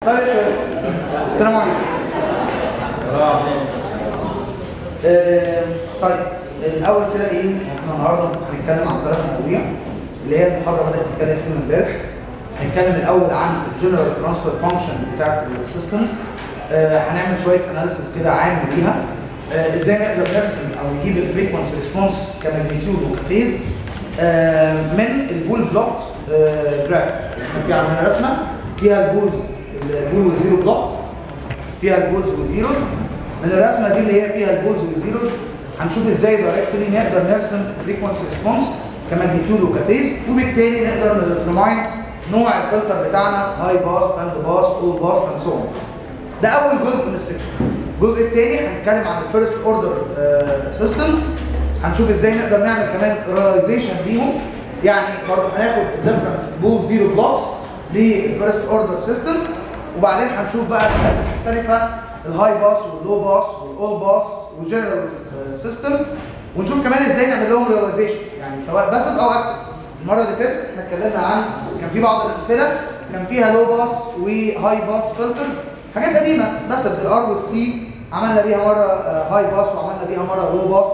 طيب يا شباب السلام عليكم آه، طيب الاول كده ايه احنا النهارده هنتكلم عن ثلاث مواضيع اللي هي المحاضره بدات تتكلم فيهم امبارح هنتكلم الاول عن الجنرال ترانسفير فانكشن بتاعت السيستمز هنعمل شويه اناليسيس كده عام ليها آه، ازاي نقدر نرسم او نجيب الفريكونسي ريسبونس كماجنتيود وكفيز آه، من البول بلوت جراف احنا في عندنا رسمه فيها البولز البول والزيرو بلوت فيها البولز والزيروز من الرسمه دي اللي هي فيها البولز والزيروز هنشوف ازاي دايركتلي نقدر نرسم فريكونسي ريسبونس كماجنتيود وكفيز وبالتالي نقدر نديترماين نوع الفلتر بتاعنا هاي باس باند باس اول باس اند سو ده اول جزء من السكشن الجزء الثاني هنتكلم عن الفيرست اوردر سيستمز هنشوف ازاي نقدر نعمل كمان ريلايزيشن ليهم يعني برضه هناخد ديفرنت بول زيرو بلوكس للفيرست اوردر سيستمز وبعدين هنشوف بقى الحاجات المختلفه الهاي باس واللو باس والاول باس والجنرال سيستم ونشوف كمان ازاي نعمل لهم ريلايزيشن يعني سواء باسف او اكتف المره اللي فاتت احنا اتكلمنا عن كان في بعض الامثله كان فيها لو باس وهاي باس فلترز حاجات قديمه مثلا الار والسي عملنا بيها مره هاي باس وعملنا بيها مره لو باس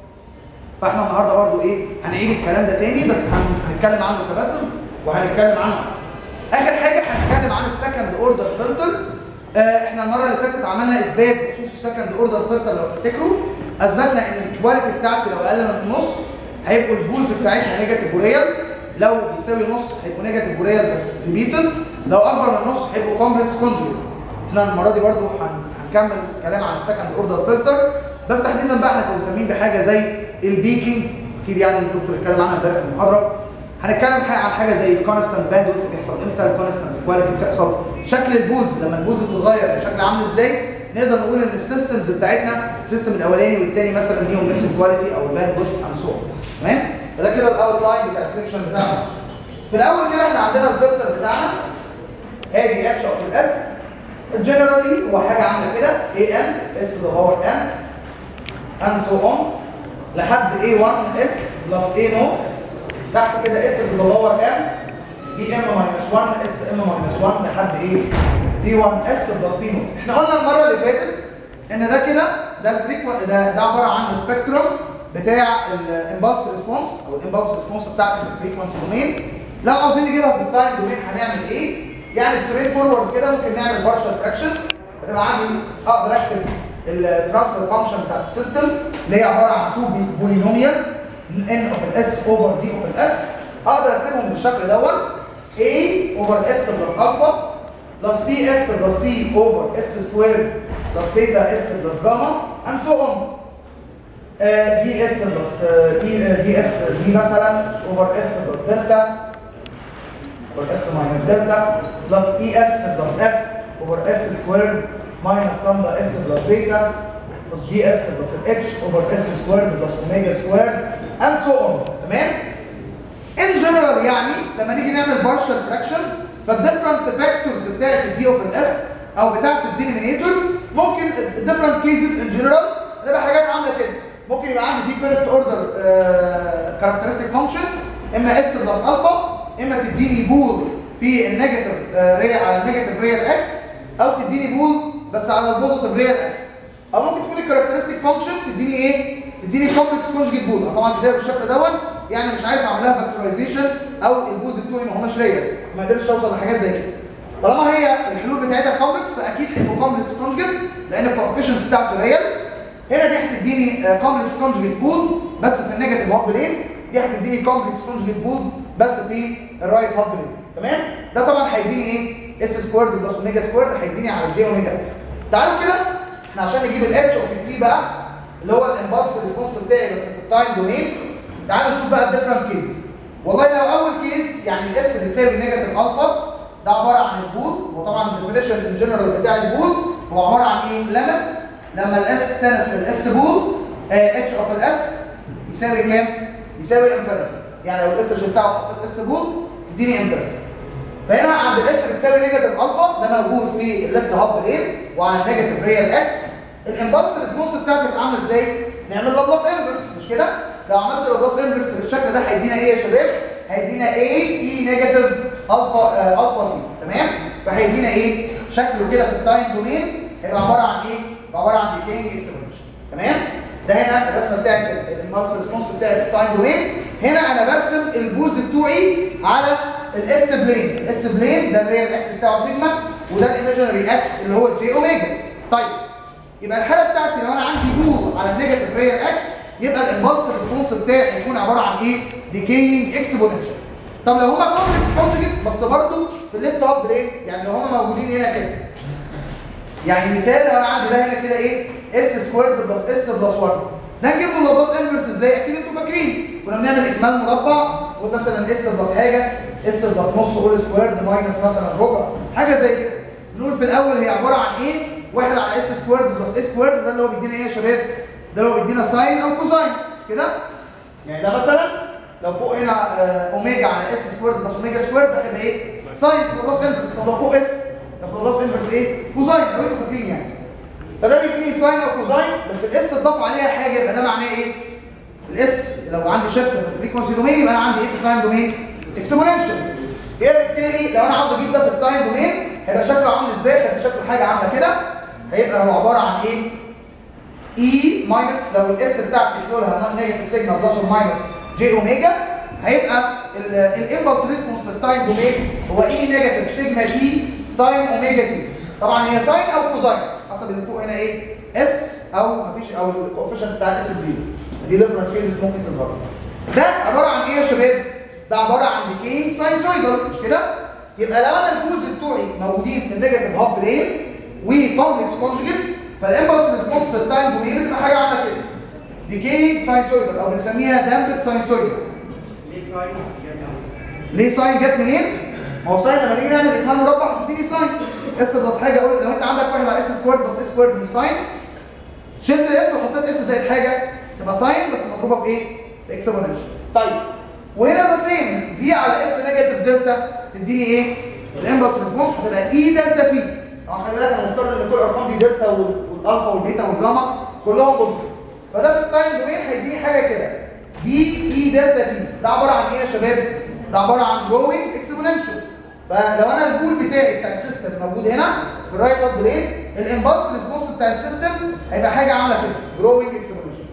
فاحنا النهارده برضو ايه هنعيد الكلام ده تاني بس هن- هنتكلم عنه كباسف وهنتكلم عنه اخر حاجه هنتكلم عن السكند اوردر فلتر احنا المره اللي فاتت عملنا اثبات بخصوص السكند اوردر فلتر لو تفتكروا اثبتنا ان الكواليتي بتاعتي لو اقل من النص هيبقوا البولز بتاعتها نيجاتيف وريال لو بيساوي نص هيبقوا نيجاتيف وريال بس ريبيتد لو اكبر من النص هيبقوا كومبلكس كونجوجيت احنا المره دي برضو هن- هنكمل كلام عن السكند اوردر فلتر بس تحديدا بقى احنا مهتمين بحاجه زي البيكينج اكيد يعني الدكتور اتكلم عنها امبارح في المحاضره هنتكلم حاجة عن حاجه زي الكونستانت باندويث بيحصل امتى الكونستانت كواليتي بتحصل شكل البولز لما البولز بتتغير بشكل عامل ازاي نقدر نقول ان السيستمز بتاعتنا السيستم الاولاني والثاني مثلا ليهم نفس الكواليتي او الباندويث اند سو تمام فده كده الاوت لاين بتاع السكشن بتاعنا في الاول كده احنا عندنا الفلتر بتاعنا ادي اتش اوف الاس جنرالي هو حاجه عامله كده اي ان اس تو ذا باور ان and so on لحد A1 S plus A نوت تحت كده S to the power M بي ام minus 1 اس ام minus 1 لحد ايه B1 S plus B نوت احنا قلنا المره اللي فاتت ان ده كده ده الفريكو ده ده عباره عن السبيكترم بتاع الامبالس ريسبونس او الامبالس ريسبونس بتاعت الفريكونسي دومين لو عاوزين نجيبها في التايم دومين هنعمل ايه؟ يعني ستريت فورورد كده ممكن نعمل بارشال فراكشنز هتبقى عندي اقدر اكتب الترانسفير فانكشن بتاعت السيستم اللي هي عباره عن تو بولينوميالز ان اوف الاس اوفر دي اوف الاس اقدر اكتبهم بالشكل دوت a اوفر اس بلس الفا بلس بي اس بلس سي اوفر اس سكوير بلس بيتا اس بلس جاما اند سو اون دي اس بلس دي دي اس دي مثلا اوفر اس بلس دلتا اوفر اس ماينس دلتا بلس اي اس بلس اف اوفر اس سكوير ماينس لامدا اس بلس بيتا بلس جي اس بلس الاتش اوفر اس سكوير بلس اوميجا سكوير اند سو اون تمام ان جنرال يعني لما نيجي نعمل بارشال فراكشنز فالديفرنت فاكتورز بتاعت الدي اوف الاس او بتاعت الدينومينيتور ممكن ديفرنت كيسز ان جنرال تبقى حاجات عامله كده ممكن يبقى عندي في فيرست اوردر كاركترستيك فانكشن اما اس بلس الفا اما تديني بول في النيجاتيف ريال على النيجاتيف ريال اكس او تديني بول بس على البوزيتيف ريال اكس او ممكن تكون الكاركترستيك فانكشن تديني ايه تديني كومبلكس كونجيت بول طبعا كده بالشكل دوت يعني مش عارف اعمل لها فاكتورايزيشن او البولز بتوعي ما هماش ريال ما قدرتش اوصل لحاجات زي كده طالما هي الحلول بتاعتها كومبلكس فاكيد هيبقوا كومبلكس كونجيت لان الكوفيشنز بتاعته ريال هنا دي هتديني كومبلكس كونجيت بولز بس في النيجاتيف هاف بلين دي هتديني كومبلكس كونجيت بولز بس في الرايت هاف بلين تمام ده طبعا هيديني ايه اس سكويرد بلس اوميجا سكويرد هيديني على الجي اوميجا اكس تعالوا كده احنا عشان نجيب الاتش اوف التي بقى اللي هو الامبالس ريسبونس بتاعي بس في التايم دومين تعالوا نشوف بقى الديفرنت كيسز والله لو اول كيس يعني الاس بتساوي نيجاتيف الفا ده عباره عن البول وطبعا الديفينيشن ان جنرال بتاع البول هو عباره عن ايه ليميت لما الاس تنس للاس بول اتش اوف الاس يساوي كام يساوي انفينيتي يعني لو الاس بتاعه حطيت اس بول تديني انفينيتي فهنا عند الاس بتساوي نيجاتيف الفا ده موجود في الليفت هاب لين وعلى النيجاتيف ريال اكس الامبلس ريسبونس بتاعتي بتبقى عامله ازاي؟ نعمل لابلاس انفرس مش كده؟ لو عملت لابلاس انفرس بالشكل ده هيدينا ايه يا شباب؟ هيدينا ايه اي نيجاتيف الفا الفا تي تمام؟ فهيدينا ايه؟ شكله كده في التايم دومين هيبقى عباره عن ايه؟ يبقى عباره عن ديكينج اكسبوننشال تمام؟ ده هنا الرسمه بتاعت الامبلس ريسبونس بتاعي في التايم دومين هنا انا برسم البولز بتوعي على الاس بلين الاس بلين ده الريال اكس بتاعه سيجما وده الايميجنري اكس اللي هو الجي اوميجا طيب يبقى الحاله بتاعتي لو انا عندي بول على النيجاتيف ريال اكس يبقى الامبلس ريسبونس بتاعي هيكون عباره عن ايه؟ ديكينج اكسبوننشال طب لو هما كومبلكس كونجكت بس برضه في الليفت هاب بلين يعني لو هما موجودين هنا كده يعني مثال لو انا عندي ده هنا كده ايه اس سكويرد بلس اس بلس 1 ده نجيب له لابلاس انفرس ازاي اكيد انتوا فاكرين كنا بنعمل اكمال مربع نقول مثلا اس بلس حاجه اس بلس نص اول سكويرد ماينس مثلا ربع حاجه زي كده نقول في الاول هي عباره عن ايه واحد على اس سكويرد بلس اس سكويرد ده اللي هو بيدينا ايه يا شباب ده اللي هو بيدينا ساين او كوزاين مش كده يعني ده مثلا لو فوق هنا آه، اوميجا على اس سكويرد بلس اوميجا سكويرد ده كده ايه ساين في لابلاس انفرس طب لو فوق اس ده في لابلاس انفرس ايه كوزاين لو انتوا فاكرين يعني فده بيديني ساين او كوزاين بس الاس اتضاف عليها حاجه يبقى ده معناه ايه؟ الاس لو عندي شيفت في الفريكونسي دومين يبقى انا عندي ايه في التايم دومين؟ اكسبوننشال ايه بالتالي لو انا عاوز اجيب ده في التايم دومين هيبقى شكله عامل ازاي؟ هيبقى شكله حاجه عامله كده هيبقى هو عباره عن ايه؟ اي ماينس لو الاس بتاعتي لها نيجاتيف سيجما بلس اور ماينس جي اوميجا هيبقى الامبلس ريسبونس في التايم دومين هو اي نيجاتيف سيجما تي ساين اوميجا تي طبعا هي ساين او كوزاين حسب اللي فوق هنا ايه اس او مفيش او الكوفيشنت بتاع الاس بزيرو دي ديفرنت فيزز ممكن تظهر ده عباره عن ايه يا شباب ده عباره عن ديكين ساينسويدال مش كده يبقى لو انا البولز بتوعي موجودين في النيجاتيف هاب بلين وكومبلكس كونجكت فالامبلس ريسبونس في التايم دومين بتبقى حاجه عامله كده ديكين ساينسويدال او بنسميها دامبت ساينسويدال ليه ساين ليه ساين جت منين؟ ما هو ساين لما نيجي نعمل اكمال مربع هتديني ساين اس بلس حاجه اقول لو انت عندك واحد على اس سكوير بلس اس سكوير من ساين شلت الاس وحطيت اس زائد حاجه تبقى ساين بس مضروبه في ايه؟ في اكسبوننشال طيب وهنا ذا سيم دي على اس نيجاتيف دلتا تديني ايه؟ الامبلس ريسبونس هتبقى اي دلتا تي طبعا خلي بالك انا مفترض ان كل الارقام دي دلتا وال- والالفا والبيتا والجاما كلهم بوزيتيف فده في التايم دومين هيديني حاجه كده دي اي دلتا تي ده عباره عن ايه يا شباب؟ ده عباره عن جروينج اكسبوننشال فلو انا البول بتاعي بتاع السيستم موجود هنا في الرايت هاب بلين الامبلس ريسبونس بتاع السيستم هيبقى حاجه عامله كده جروينج اكسبوننشال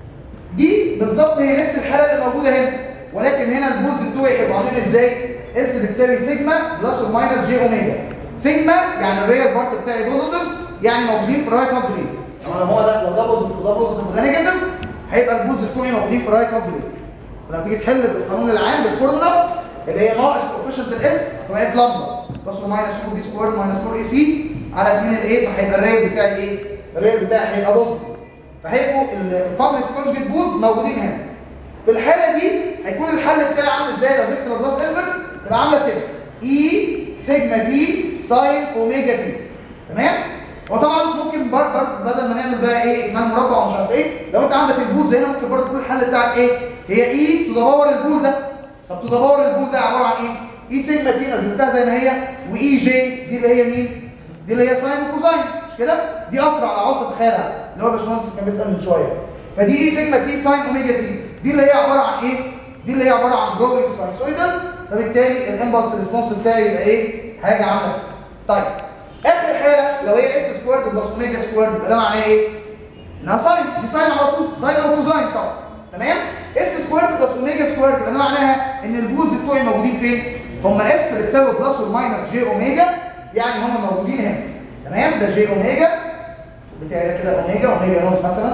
دي بالظبط هي نفس الحاله اللي موجوده هنا ولكن هنا البولز بتوعي هيبقوا عاملين ازاي؟ اس بتساوي سيجما بلس اور ماينس جي اوميجا سيجما يعني الريال بارت بتاعي بوزيتيف يعني موجودين في الرايت هاب بلين طبعا لو هو ده لو ده بوزيتيف وده بوزيتيف وده نيجاتيف هيبقى البولز بتوعي موجودين في الرايت هاب بلين ولما تيجي تحل بالقانون العام بالفورمولا اللي هي ناقص كوفيشنت الاس فبقت لامدا بلس اور ماينس 4 بي سكوير ماينس 4 اي سي على 2 الايه فهيبقى الريال بتاعي ايه؟ الريال بتاعي هيبقى بوزيتيف فهيبقوا البابليك كونجكت بولز موجودين هنا في الحاله دي هيكون الحل بتاعي عامل ازاي لو جبت لابلاس انفرس تبقى عامله كده اي سيجما تي ساين اوميجا تي تمام وطبعا ممكن بر بر بدل ما نعمل بقى ايه اكمال مربع ومش عارف ايه لو انت عندك البولز هنا ممكن برضه تقول الحل بتاعك ايه هي اي تو ذا باور البول ده طب تو ذا باور البول ده عباره عن ايه اي سيجما تي نزلتها زي ما هي واي جي دي اللي هي مين دي اللي هي ساين وكوزاين مش كده دي اسرع لو عاوز تتخيلها اللي هو الباشمهندس كان بيسال من شويه فدي اي سيجما تي ساين اوميجا تي دي اللي هي عباره عن ايه دي اللي هي عباره عن جروينج ساينسويدال فبالتالي الامبلس ريسبونس بتاعي يبقى ايه حاجه عامله كده. طيب اخر حاله لو هي اس سكويرد بلس اوميجا سكويرد يبقى ده معناه ايه انها ساين دي ساين على طول ساين او كوزاين طبعا تمام اس سكويرد بلس اوميجا سكويرد يبقى ده معناها ان البولز بتوعي موجودين فين هم اس بتساوي بلس وماينس جي اوميجا يعني هم موجودين هنا تمام ده جي اوميجا بتاعي ده كده اوميجا اوميجا نوت مثلا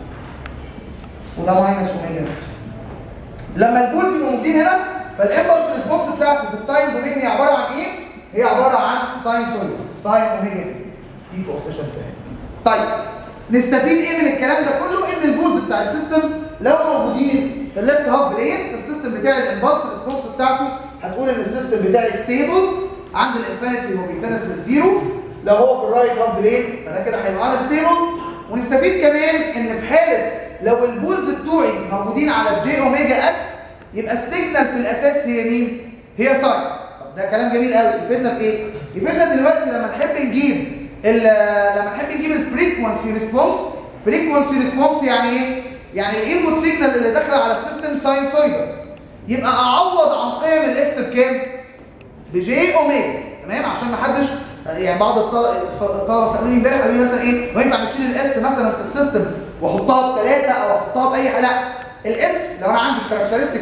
وده ماينس اوميجا نوت لما البولز يبقوا موجودين هنا فالامبلس ريسبونس بتاعته في التايم دومين هي عباره عن ايه؟ هي عباره عن ساين سوليد ساين اوميجا تي دي كوفيشنت طيب نستفيد ايه من الكلام ده كله ان البولز بتاع السيستم لو موجودين في الليفت هاب بلين في السيستم بتاع الامبلس ريسبونس بتاعته هتقول ان السيستم بتاعي ستيبل عند الانفينيتي هو بيتنس للزيرو لو هو في الرايت هاب بلين فده كده هيبقى انا ستيبل ونستفيد كمان ان في حاله لو البولز بتوعي موجودين على الجي اوميجا اكس يبقى السيجنال في الاساس هي مين؟ هي ساين طب ده كلام جميل قوي يفيدنا في ايه؟ يفيدنا دلوقتي لما نحب نجيب ال- لما نحب نجيب الفريكونسي ريسبونس فريكونسي ريسبونس يعني ايه؟ يعني الانبوت سيجنال اللي داخله على السيستم ساينسويدال يبقى اعوض عن قيم الاس بكام؟ بجي اوميجا تمام عشان ما حدش يعني بعض الطل- الطلبه سالوني امبارح قالوا لي مثلا ايه وينفع نشيل الاس مثلا في السيستم واحطها بثلاثه او احطها باي حاجه لا الاس لو انا عندي الكاركترستيك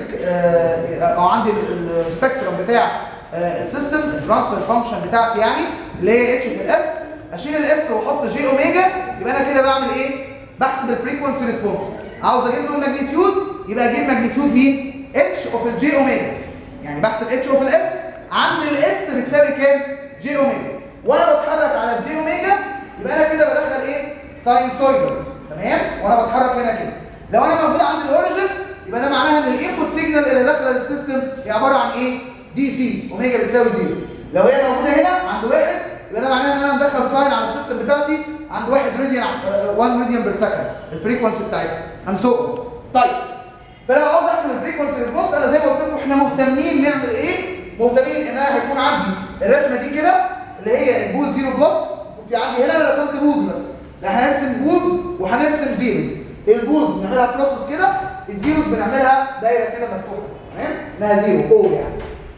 او عندي السبيكترم بتاع آه، السيستم الترانسفير فانكشن بتاعتي يعني اللي هي اتش في الاس اشيل الاس واحط جي اوميجا يبقى انا كده بعمل ايه؟ بحسب الفريكونسي ريسبونس عاوز اجيب له الماجنتيود يبقى اجيب ماجنتيود مين؟ اتش اوف الجي اوميجا يعني بحسب اتش اوف الاس عند الاس بتساوي كام؟ جي اوميجا وانا بتحرك على الجي اوميجا يبقى انا كده بدخل ايه؟ ساينسويدالز تمام؟ وانا بتحرك هنا كده لو انا موجود عند الاوريجن يبقى ده معناها ان الانبوت سيجنال اللي داخله للسيستم هي عباره عن ايه؟ دي سي اوميجا بتساوي زيرو لو هي موجوده هنا عند واحد يبقى ده معناها ان انا مدخل ساين على السيستم بتاعتي عند 1 راديان 1 راديان بير سكند الفريكونسي بتاعتها اند سو طيب فلو عاوز احسب الفريكونسي ريسبونس انا زي ما قلت لكم احنا مهتمين نعمل ايه؟ مهتمين ان انا هيكون عندي الرسمه دي كده اللي هي البول زيرو بلوت في عندي هنا انا رسمت بولز بس لا هنرسم بولز وهنرسم زيروز البولز بنعملها بروسس كده الزيروز بنعملها دايره كده مفتوحه تمام؟ انها زيرو او يعني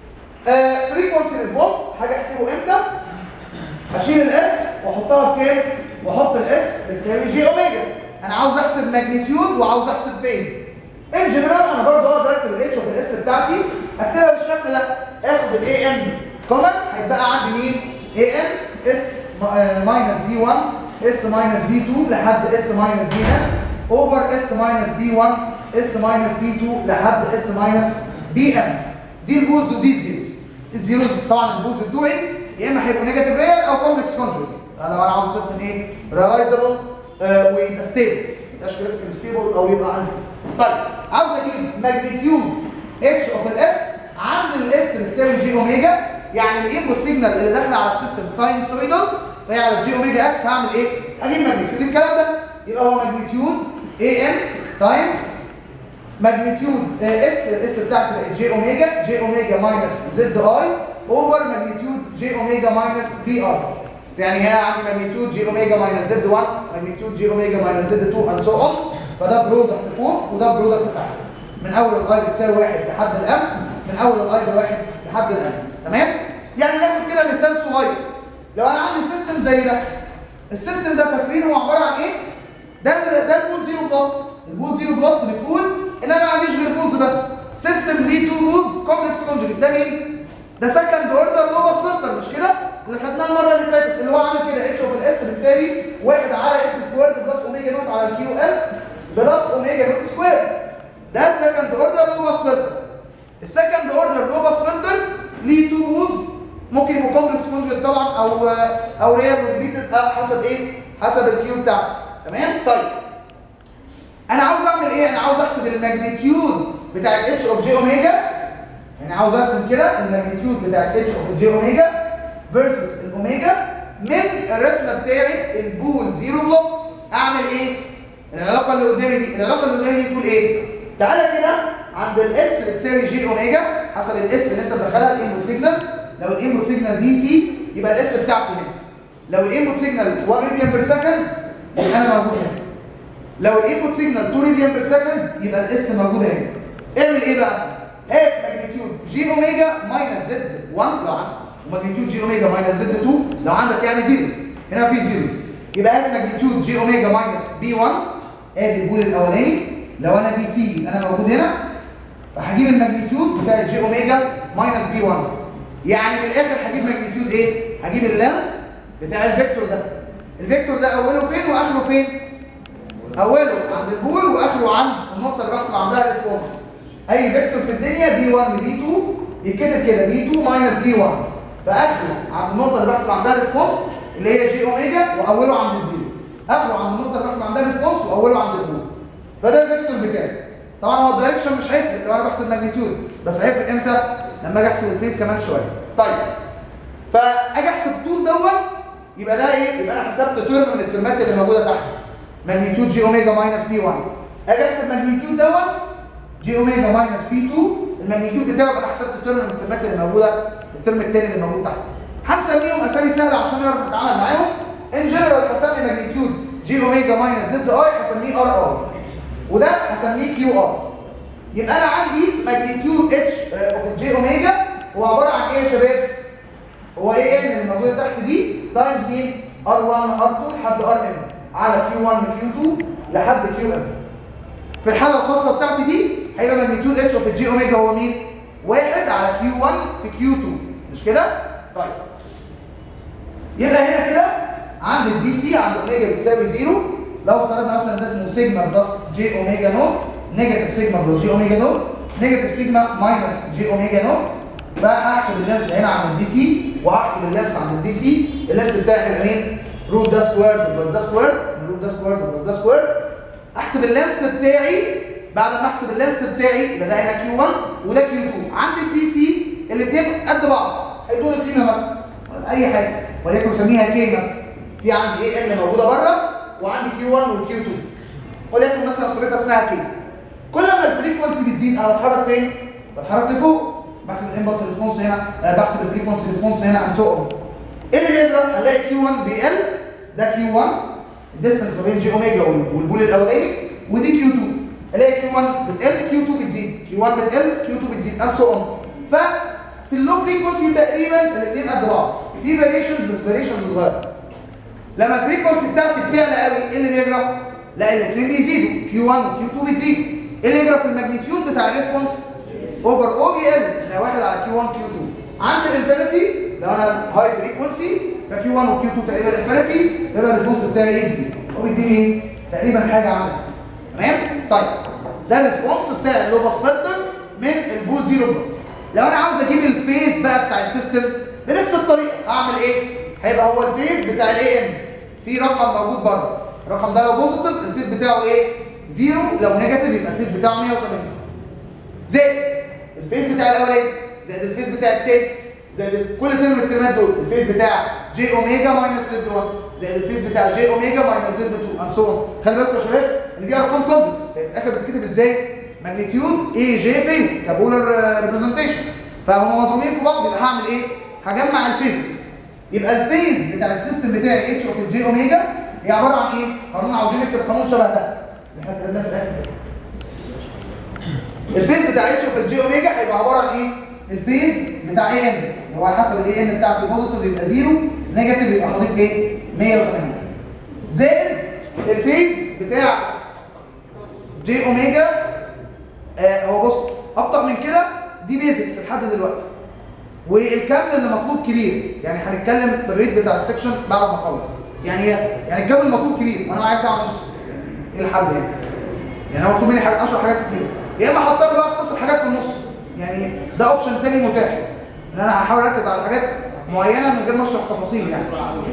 فريكونسي ريسبونس حاجه احسبه امتى؟ اشيل الاس واحطها بكام؟ واحط الاس بتساوي جي اوميجا انا عاوز احسب ماجنتيود وعاوز احسب فيز ان جنرال انا برضه اقدر اكتب الاتش اوف الاس بتاعتي اكتبها بالشكل ده اخد الاي ان كومن هيتبقى عندي مين؟ اي ان اس ماينس زي 1 اس ماينس زي 2 لحد اس ماينس زي ان اوفر اس ماينس بي 1 اس ماينس بي 2 لحد اس ماينس بي ام دي البولز ودي الزيروز الزيروز طبعا البولز بتوعي يا اما هيبقوا نيجاتيف ريال او كومبلكس كونجوجيت انا لو انا عاوز سيستم ايه ريلايزبل ويبقى ستيبل ما يبقاش كريتيكال ستيبل او يبقى انستيبل طيب عاوز اجيب ماجنتيود اتش اوف الاس عند الاس بتساوي جي اوميجا يعني الانبوت سيجنال اللي داخله على السيستم ساينسويدال فهي على جي اوميجا اكس هعمل ايه؟ هجيب ماجنتيود الكلام ده يبقى هو ماجنتيود اي ان تايمز ماجنتيود اس الاس بتاعتي بقت جي اوميجا جي اوميجا ماينس زد اي اوفر ماجنتيود جي اوميجا ماينس بي اي يعني هنا عندي ماجنتيود جي اوميجا ماينس زد 1 ماجنتيود جي اوميجا ماينس زد 2 اند سو اون فده برودكت فوق وده برودكت تحت من اول الاي بتساوي 1 لحد الام من اول الاي بواحد لحد الام تمام يعني ناخد كده مثال صغير لو انا عندي سيستم زي ده السيستم ده فاكرين هو عباره عن ايه ده ال- ده البول زيرو بلوت البول زيرو بلوت بتقول ان انا ما عنديش غير بولز بس سيستم ليه تو بولز كومبلكس كونجوجيت ده مين ده سكند اوردر لو باس فلتر مش كده اللي خدناه المره اللي فاتت اللي هو عامل كده اتش اوف الاس بتساوي 1 على اس سكوير بلس اوميجا نوت على الكيو اس بلس اوميجا نوت سكوير ده سكند اوردر لو باس فلتر السكند اوردر لو باس فلتر ليه تو بولز ممكن يبقوا كومبلكس كونجوجيت طبعا او او ريال ريبيتد حسب ايه حسب الكيو بتاعتي تمام طيب انا عاوز اعمل ايه انا عاوز احسب الماجنتيود بتاع اتش اوف جي اوميجا يعني عاوز ارسم كده الماجنتيود بتاع اتش اوف جي اوميجا فيرسس الاوميجا من الرسمه بتاعت البول زيرو بلوك اعمل ايه العلاقه اللي قدامي دي العلاقه اللي قدامي دي تقول ايه تعالى كده عند الاس بتساوي جي اوميجا حسب الاس اللي انت مدخلها الانبوت سيجنال لو الانبوت سيجنال دي سي يبقى الاس بتاعتي هنا لو الانبوت سيجنال 1 راديان بير سكند يبقى انا موجود هنا لو الانبوت سيجنال 2 راديان بير سكند يبقى الاس موجوده هنا اعمل ايه بقى هات ماجنتيود جي اوميجا ماينس زد 1 لو عندك وماجنتيود جي اوميجا ماينس زد 2 لو عندك يعني زيروز هنا في زيروز يبقى هات ماجنتيود جي اوميجا ماينس بي 1 ادي البول الاولاني لو انا دي سي انا موجود هنا فهجيب الماجنتيود بتاع جي اوميجا ماينس بي 1 يعني من الاخر هجيب ماجنتيود ايه هجيب اللينث بتاع الفيكتور ده الفيكتور ده اوله فين واخره فين اوله عند البول واخره عند النقطه اللي بحسب عندها الريسبونس اي فيكتور في الدنيا بي 1 بي 2 يتكتب كده بي 2 ماينس بي 1 فاخره عند النقطه اللي بحسب عندها الريسبونس اللي هي جي اوميجا واوله عند الزيرو اخره عند النقطه اللي بحسب عندها الريسبونس واوله عند البول فده الفيكتور بتاعي طبعا هو الدايركشن مش هيفرق لو انا بحسب ماجنتيود بس هيفرق امتى لما اجي احسب الفيس كمان شويه طيب فاجي احسب طول دوت يبقى ده ايه يبقى انا حسبت ترم من الترمات اللي موجوده تحت ماجنتيود جي اوميجا ماينس بي 1 اجي احسب ماجنتيود دوت جي اوميجا ماينس بي 2 الماجنتيود بتاعه يبقى انا حسبت الترم من الترمات اللي موجوده الترم الثاني اللي موجود تحت هنسميهم اسامي سهله عشان نعرف نتعامل معاهم ان جنرال هسمي ماجنتيود جي اوميجا ماينس زد اي هسميه ار ار وده هسميه كيو ار يبقى انا عندي ماجنتيود اتش اوف جي اوميجا هو عباره عن ايه يا شباب هو ايه ان اللي موجوده تحت دي تايمز مين ار1 ار2 لحد ار ان على كيو1 كيو 2 لحد كيو ام في الحاله الخاصه بتاعتي دي هيبقى ماجنتيود اتش اوف الجي اوميجا هو مين واحد على كيو 1 في كيو 2 مش كده طيب يبقى هنا كده عند الدي سي عند اوميجا بتساوي زيرو لو افترضنا مثلا ده اسمه سيجما بلس جي اوميجا نوت نيجاتيف سيجما بلس جي اوميجا نوت نيجاتيف سيجما ماينس جي اوميجا نوت بقى هحسب اللينس هنا عند الدي سي وهحسب اللينس عند الدي سي اللينس بتاعي هيبقى مين؟ روت ده سكوير بلس ده سكوير روت ده سكوير بلس ده سكوير احسب اللينث بتاعي بعد ما احسب اللينث بتاعي يبقى ده هنا كيو 1 وده كيو 2 عند الدي سي الاثنين قد بعض هيدونا قيمه مثلا ولا اي حاجه وليكن نسميها كي مثلا في عندي اي ام موجوده بره وعندي كيو 1 وكيو 2 وليكن مثلا قيمتها اسمها كي كل ما الفريكونسي بتزيد انا بتحرك فين؟ بتحرك لفوق بحسب الامبلس ريسبونس هنا آه، بحسب الفريكونسي ريسبونس هنا اند سو ايه اللي بيقدر هنلاقي كيو 1 بيقل ده كيو 1 الديستنس ما بين جي اوميجا وال- والبول الاولاني ودي كيو 2 الاقي كيو 1 بتقل كيو 2 بتزيد كيو 1 بتقل كيو 2 بتزيد اند سو اون ففي اللو فريكونسي تقريبا الاثنين قد بعض في فاريشنز بس فاريشنز صغيره لما الفريكونسي بتاعتي بتعلى قوي ايه اللي بيجرى؟ لا الاثنين بيزيدوا كيو 1 وكيو 2 بتزيد ايه اللي يجرى في الماجنتيود بتاع الريسبونس؟ اوفر اول يقل احنا واحد على كيو 1 كيو 2 عند الانفينيتي لو انا هاي فريكونسي فكيو 1 وكيو 2 تقريبا انفينيتي يبقى الريسبونس بتاعي يزيد وبيديني ايه؟ تقريبا حاجه عامله تمام؟ طيب ده الريسبونس بتاع اللو باس فلتر من البول زيرو دوت لو انا عاوز اجيب الفيز بقى بتاع السيستم بنفس الطريقه اعمل ايه؟ هيبقى هو الفيز بتاع الاي ام في رقم موجود بره الرقم ده لو بوزيتيف الفيز بتاعه ايه؟ زيرو لو نيجاتيف يبقى الفيز بتاعه 180 زائد الفيز بتاع الاولاني زائد الفيز بتاع التاني زائد كل ترم من الترمات دول الفيز بتاع جي اوميجا ماينس زد 1 زائد الفيز بتاع جي اوميجا ماينس زد 2 اند سو اون خلي بالكم يا شباب ان دي ارقام كومبلكس في الاخر بتتكتب ازاي؟ ماجنتيود اي جي فيز كبولر ريبريزنتيشن فهم مضروبين في بعض يبقى هعمل ايه؟ هجمع الفيزز يبقى الفيز بتاع السيستم بتاعي اتش اوف الجي اوميجا هي عباره عن ايه؟ قانون عاوزين نكتب قانون شبه ده اللي احنا اتكلمنا في الاخر الفيز بتاع اتش اوف الجي اوميجا هيبقى عباره عن ايه؟ الفيز بتاع اي ام اللي هو حسب الاي ام بتاعته بوزيتيف يبقى زيرو نيجاتيف يبقى هضيف ايه؟ 180 زائد الفيز بتاع جي اوميجا آه هو بص اكتر من كده دي بيزكس لحد دلوقتي والكم اللي مطلوب كبير يعني هنتكلم في الريت بتاع السكشن بعد ما اخلص يعني يعني الكم المطلوب كبير وانا معايا ساعه ونص ايه الحل يعني؟ يعني انا مطلوب مني حاجات 10 حاجات كتير يا اما هضطر بقى اختصر حاجات في النص يعني ده اوبشن تاني متاح ان انا هحاول اركز على حاجات معينه من غير ما اشرح تفاصيل يعني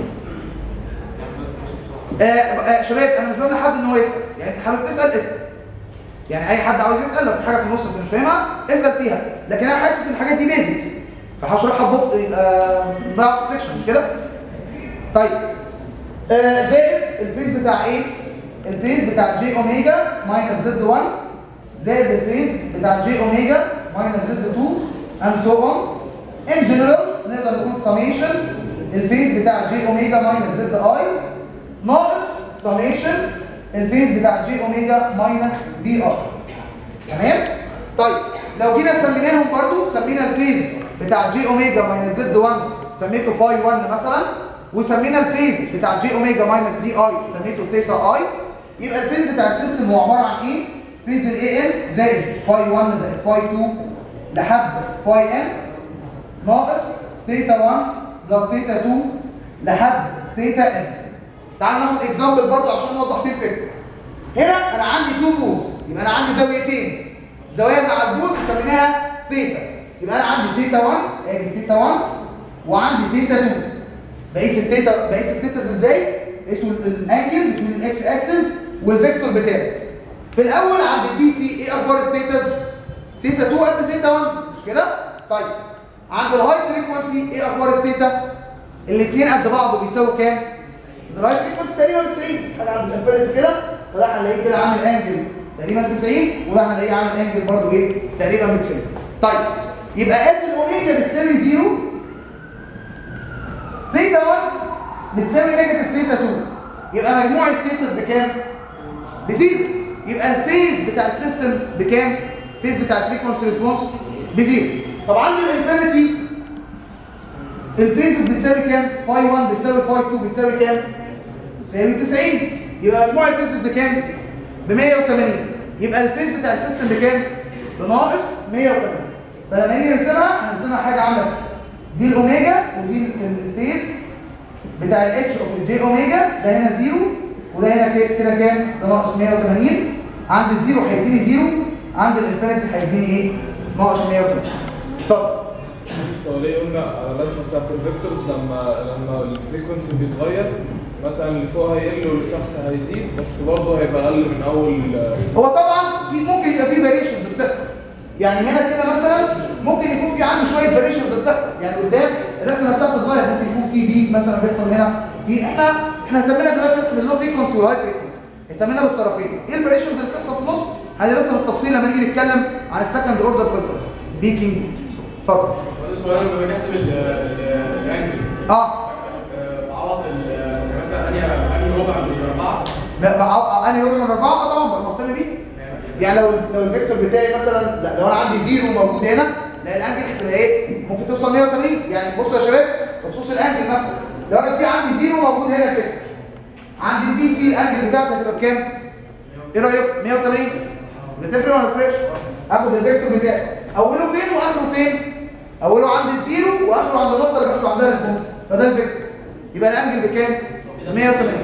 آه آه شباب انا مش بمنع حد ان هو يسال يعني انت حابب تسال اسال يعني اي حد عاوز يسال لو في حاجه في النص انت مش فاهمها اسال فيها لكن انا حاسس ان الحاجات دي بيزكس فهشرحها ببطء يبقى ضيعت السكشن مش كده طيب آه زائد الفيز بتاع ايه الفيز بتاع جي اوميجا ماينس زد 1 زائد الفيز بتاع جي اوميجا ماينس زد 2 اند سو اون ان جنرال نقدر نقول سميشن الفيز بتاع جي اوميجا ماينس زد اي ناقص سميشن الفيز بتاع جي اوميجا ماينس بي ار تمام طيب لو جينا سميناهم برضو سمينا الفيز بتاع جي اوميجا ماينس زد 1 سميته فاي 1 مثلا وسمينا الفيز بتاع جي اوميجا ماينس بي اي سميته ثيتا اي يبقى الفيز بتاع السيستم هو عباره عن ايه فيز الاي ان زائد فاي 1 زائد فاي 2 لحد فاي ان ناقص ثيتا 1 بلس ثيتا 2 لحد ثيتا ان تعال ناخد اكزامبل برضه عشان نوضح بيه الفكره هنا انا عندي تو بولز يبقى انا عندي زاويتين زوايا مع البولز سميناها ثيتا يبقى انا عندي ثيتا 1 ادي ثيتا 1 وعندي ثيتا 2 بقيس الثيتا بقيس الثيتاز ازاي؟ بقيسه الانجل بين الاكس اكسس والفيكتور بتاعي في الاول عند البي سي ايه اخبار الثيتاز؟ ثيتا 2 قد ثيتا 1 مش كده؟ طيب عند الهاي فريكونسي ايه اخبار الثيتا؟ الاثنين قد بعض بيساووا كام؟ الهاي فريكونسي تقريبا 90 حاجه عند الانفينيتي كده فده هنلاقيه كده عامل انجل تقريبا 90 وده هنلاقيه عامل انجل برضه ايه؟ تقريبا 90 طيب يبقى ات الاوميجا بتساوي 0 ثيتا 1 بتساوي نيجاتيف ثيتا 2 يبقى مجموع الثيتاز بكام؟ بزيرو يبقى الفيز بتاع السيستم بكام؟ الفيز بتاع الفريكونسي ريسبونس بزيرو طب عند الانفينيتي الفيزز بتساوي كام؟ فاي 1 بتساوي فاي 2 بتساوي كام؟ تساوي 90 يبقى مجموع الفيزز بكام؟ ب 180 يبقى الفيز بتاع السيستم بكام؟ بناقص 180 فلما نيجي نرسمها هنرسمها حاجه عامله دي الاوميجا ودي ال- الفيز بتاع الاتش اوف الجي اوميجا ده هنا زيرو وده هنا كده كده كام؟ ده ناقص 180 عند الزيرو هيديني زيرو عند الانفينيتي هيديني ايه؟ ناقص 180 طب هو ليه قلنا على الرسمه بتاعت الفيكتورز لما لما الفريكونسي بيتغير مثلا اللي فوق هيقل واللي تحت هيزيد بس برضه هيبقى اقل من اول هو طبعا في ممكن يبقى في فاريشنز بتحصل يعني هنا كده مثلا ممكن يكون في عندي شويه فاريشنز بتحصل يعني قدام الرسمه نفسها بتتغير ممكن يكون في بي مثلا بيحصل هنا في احنا احنا اهتمينا دلوقتي بس باللو فريكونسي والهاي فريكونسي اهتمينا بالطرفين ايه الفاريشنز اللي بتحصل في النص هندرسها بالتفصيل لما نيجي نتكلم عن السكند اوردر فلترز بيكينج اتفضل السؤال لما بنحسب ال- ال- الانجل اه آه، بعوض ال- مثلا انهي انهي ربع من الاربعه ما- ما- انهي رقم من اربعه اه طبعا ببقى مهتم بيه يعني لو لو الفيكتور بتاعي مثلا لا لو انا عندي زيرو موجود هنا لا الانجل هتبقى ايه؟ ممكن توصل 180 يعني بصوا يا شباب بخصوص الانجل مثلا لو انا في عندي زيرو موجود هنا كده عند الدي سي الانجل بتاعتي هتبقى بكام؟ ايه رايك؟ 180 بتفرق ولا ما بتفرقش؟ هاخد الفيكتور بتاعي اوله فين واخره فين؟ اوله عند الزيرو واخره عند النقطه اللي بيحصل عندها ريسبونس فده الفيكتور يبقى الانجل بكام؟ 180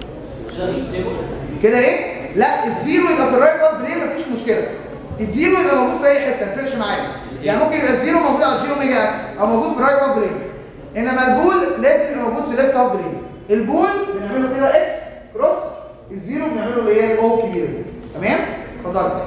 كده ايه؟ لا الزيرو يبقى في الرايت هاند بلين مفيش مشكله الزيرو يبقى موجود في اي حته ما يفرقش معايا يعني ممكن يبقى الزيرو موجود على جي اوميجا اكس او موجود في الرايت هاند بلين انما البول لازم يبقى موجود في ليفت هاند بلين البول بنعمله كده اكس كروس الزيرو بنعمله اللي هي الاو كبيره دي تمام؟ اتفضل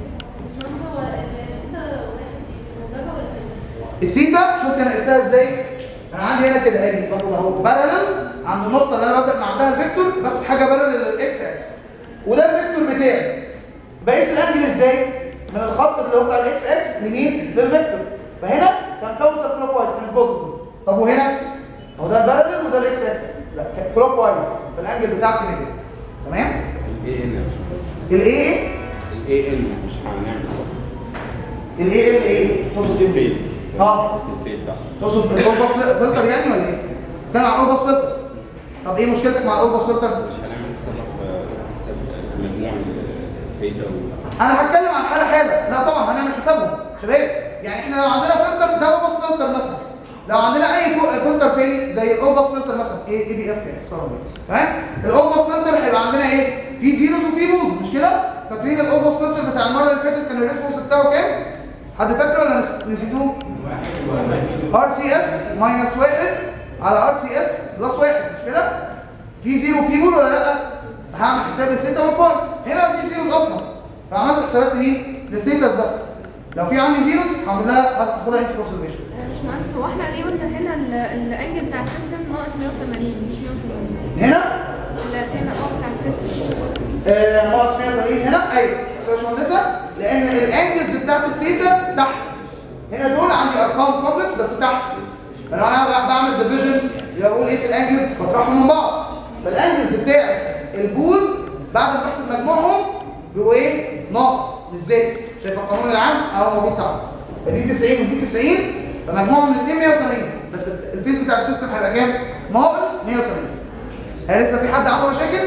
الثيتا شفت انا قستها ازاي؟ انا عندي هنا كده ادي باخد اهو بارلل عند النقطه اللي انا ببدا من عندها الفيكتور باخد حاجه بارلل للاكس اكس وده الفيكتور بتاعي بقيس الانجل ازاي؟ من الخط اللي هو بتاع الاكس اكس لمين؟ للفيكتور فهنا كان كاونتر كلوك وايز كان بوزيتيف طب وهنا؟ هو ده البارلل وده الاكس اكس لا كان كلوك وايز فالانجل بتاعتي نيجاتيف تمام؟ الاي ان يا باشمهندس الايه ايه؟ الاي ان مش هنعمل صح الايه ال ايه؟ تقصد ايه؟ الفيس اه الفيس تحت تقصد الاول باس فلتر يعني ولا ايه؟ كان مع الاول باس فلتر طب ايه مشكلتك مع الاول باس فلتر؟ مش هنعمل حسابنا في حساب مجموع الفيتا و انا هتكلم عن حاله حاله لا طبعا هنعمل حسابهم شباب يعني احنا لو عندنا فلتر ده اول باس فلتر مثلا لو عندنا اي فو- فلتر تاني زي الاول باس فلتر مثلا ايه اي بي اف يعني صار تمام الاول باس فلتر هيبقى عندنا ايه في زيروز وفي بوز مش كده فاكرين الاول باس فلتر بتاع المره اللي فاتت كان الريسبونس بتاعه كام حد فاكره ولا نس- نسيتوه ار سي اس ماينس واحد على ار سي اس بلس واحد مش كده؟ في زيرو في بول ولا لا؟ هعمل حساب الثيتا والفاي هنا في زيرو اصلا فعملت حسابات مين؟ للثيتاز بس لو في عندي زيروز هعمل لها هاخدها انت كونسرفيشن باشمهندس هو احنا ليه قلنا هنا ال- الانجل بتاع السيستم ناقص 180 مش 180 هنا لا هنا اه بتاع السيستم آه، ناقص 180 هنا ايوه يا باشمهندسه لان الانجلز بتاعت الثيتا تحت هنا دول عندي ارقام كومبلكس بس تحت لو انا بعمل ديفيجن يبقى بقول ايه في الانجلز بطرحهم من بعض فالانجلز بتاعت البولز بعد ما بحسب مجموعهم بيبقوا ايه ناقص مش زائد شايف القانون العام اهو موجود تحت فدي 90 ودي 90 فمجموعهم الاثنين 180 بس الفيز بتاع السيستم هيبقى كام ناقص 180 هل لسه في حد عنده مشاكل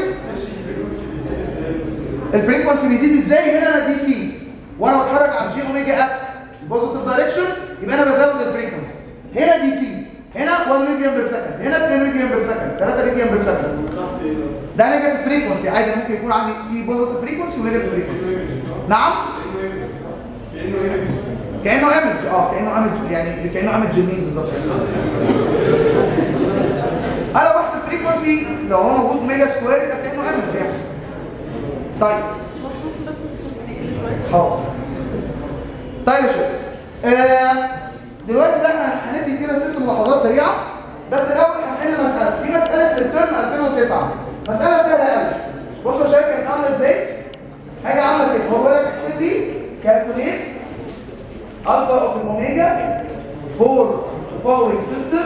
الفريكونسي بيزيد ازاي هنا انا دي سي وانا بتحرك على جي اوميجا اكس بوزيتيف دايركشن يبقى انا بزود الفريكونسي هنا دي سي هنا 1 راديان بير سكند هنا 2 راديان بير سكند 3 راديان بير سكند ده نيجاتيف فريكونسي عادي ممكن يكون عندي في بوزيتيف فريكونسي ونيجاتيف فريكونسي نعم كانه ايمج اه كانه ايمج يعني كانه ايمج يمين بالظبط انا بحسب فريكونسي لو هو موجود اوميجا سكوير يبقى كانه ايمج يعني طيب المفروض بس الصوت يقل شويه حاضر طيب يا شباب آه دلوقتي بقى احنا هندي كده ست ملاحظات سريعه بس الاول هنحل مساله دي مساله الترم 2009 مساله سهله قوي بصوا يا شباب كانت عامله ازاي حاجه عامله كده هو بيقول لك احسب لي كالكوليت الفا اوف الاوميجا فور following system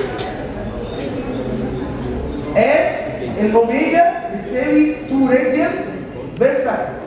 at الاوميجا بتساوي 2 راديان بير سكند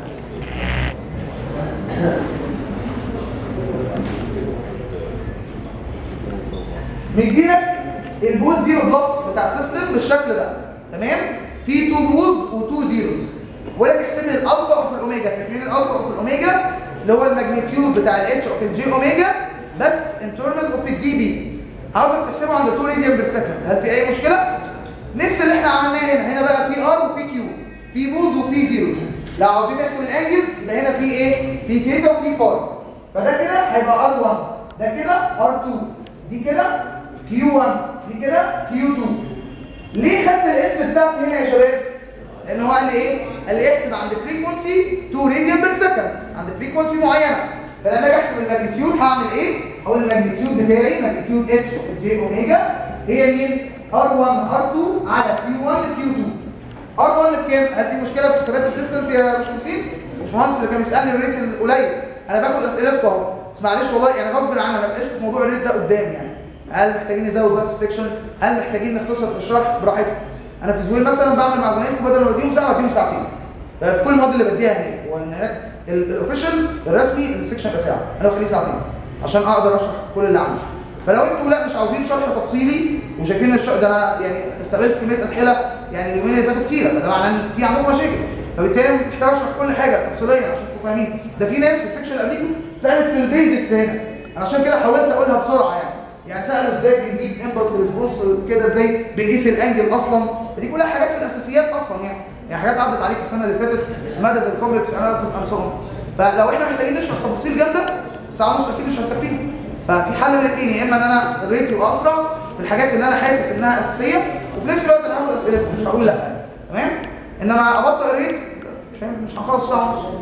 مديلك البول زيرو بلوت بتاع السيستم بالشكل ده تمام في تو بولز وتو زيروز ولا تحسب لي الالفا اوف الاوميجا فاكرين الالفا اوف الاوميجا اللي هو الماجنتيود بتاع الاتش اوف الجي اوميجا بس ان ترمز اوف الدي بي عاوزك تحسبه عند 2 راديان بير سكند هل في اي مشكله نفس اللي احنا عملناه هنا هنا بقى في ار وفي كيو في بولز وفي زيروز لو عاوزين نحسب الانجلز يبقى هنا في ايه في ثيتا وفي فاي فده كده هيبقى ار 1 ده كده ار 2 دي كده كيو 1 دي كده كيو 2 ليه خدت الاس بتاعتي هنا يا شباب لان هو قال لي ايه قال لي احسب عند فريكونسي 2 راديان بير سكند عند فريكونسي معينه فلما اجي احسب الماجنتيود هعمل ايه هقول الماجنتيود بتاعي ماجنتيود اتش اوف جي اوميجا هي مين ار 1 ار 2 على كيو 1 كيو 2 ار 1 بكام هل في مشكله في حسابات الديستنس يا باشمهندسين الباشمهندس اللي كان بيسالني الريت القليل انا باخد اسئلتكم اهو بس معلش والله يعني غصب عني ما بقاش في موضوع الريت ده قدامي يعني هل محتاجين نزود وقت السكشن هل محتاجين نختصر في الشرح براحتكم انا في زويل مثلا بعمل مع زمايلكم بدل ما بديهم ساعه بديهم ساعتين في كل المواد اللي بديها هناك وان هناك الاوفيشال الرسمي السكشن يبقى ساعه انا بخليه ساعتين عشان اقدر اشرح كل اللي عندي فلو انتوا لا مش عاوزين شرح تفصيلي وشايفين الشرح ده انا يعني استقبلت كميه اسئله يعني اليومين اللي فاتوا كتيره فده معناه ان في عندكم مشاكل فبالتالي محتاج اشرح كل حاجه تفصيليا عشان تبقوا فاهمين ده في ناس في السكشن اللي قبليكم سالت في البيزكس هنا انا عشان كده حاولت اقولها بسرعه يعني يعني سالوا ازاي بنجيب امبلس ريسبونس كده ازاي بنقيس الانجل اصلا دي كلها حاجات في الاساسيات اصلا يعني يعني حاجات عدت عليك السنه اللي فاتت ماده الكومبلكس اناليسيس اند سو فلو احنا محتاجين نشرح تفاصيل جامده الساعه ونص اكيد مش هتكفينا ففي حل من الاثنين يا اما ان انا الريت يبقى اسرع في الحاجات اللي انا حاسس انها اساسيه وفي نفس الوقت انا هاخد اسئلتكم مش هقول لا تمام انما ابطئ الريت مش مش هنخلص ساعه ونص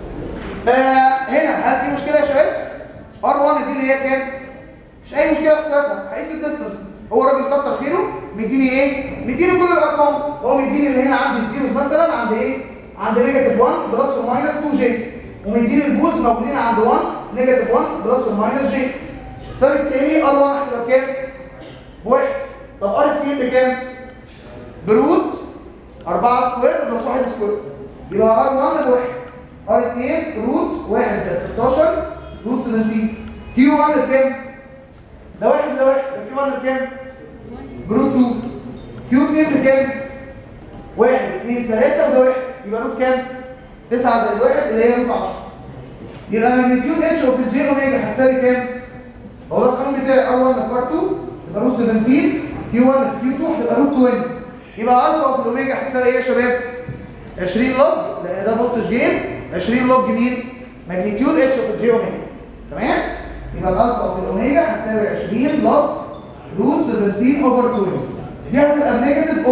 آه هنا هل في مشكله يا شباب ار 1 دي اللي هي كام مش اي مشكله في حسابها هقيس الديستنس هو راجل كتر خيره مديني ايه مديني كل الارقام هو مديني اللي هنا عندي الزيروز مثلا عند ايه عند نيجاتيف 1 بلس وماينس 2 جي ومديني البولز موجودين عند 1 نيجاتيف 1 بلس وماينس جي فبالتالي ار 1 هتبقى بكام بواحد طب ار 2 بكام بروت 4 سكوير بلس 1 سكوير يبقى ار 1 بواحد ار 2 روت 1 زائد 16 روت 17 كيو 1 بكام ده واحد ده واحد ده كيو 1 بكام بروت 2 كيو 2 بكام واحد اثنين ثلاثة وده واحد يبقى روت كام 9 زائد واحد اللي هي روت 10 يبقى ماجنتيود اتش اوف الجي اوميجا هتساوي كام هو ده القانون بتاعي ار 1 في ار 2 يبقى روت 17 كيو 1 في كيو 2 هتبقى روت 20 يبقى الفا اوف الاوميجا هتساوي ايه يا شباب 20 لوج لان ده فولتج جين 20 لوج مين ماجنتيود اتش اوف الجي اوميجا تمام يبقى الالفا اوف الاوميجا هتساوي 20 لوج روت 17 اوفر 20 دي هتبقى بنيجاتيف 0.7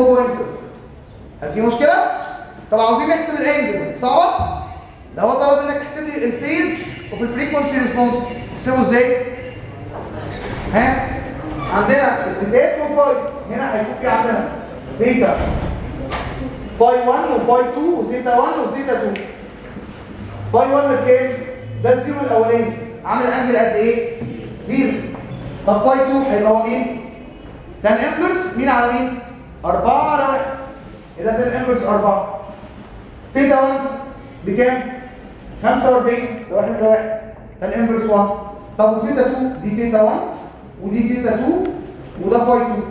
هل في مشكله طب عاوزين نحسب الانجلز صعبه ده هو طلب منك تحسب لي الفيز وفي الفريكونسي ريسبونس تحسبه ازاي ها عندنا الثيتات والفايز هنا هيكون في عندنا ثيتا فاي 1 وفاي 2 وثيتا 1 وثيتا 2 فاي 1 بكام ده الزيرو الاولاني عامل انجل قد ايه زيرو طب فاي 2 هيبقى هو مين تان امبلس مين على مين 4 على 1 يبقى تان امبلس 4 ثيتا 1 بكام 45 ده واحد ده واحد تان امبلس 1 طب وثيتا 2 دي ثيتا 1 ودي ثيتا 2 وده فاي 2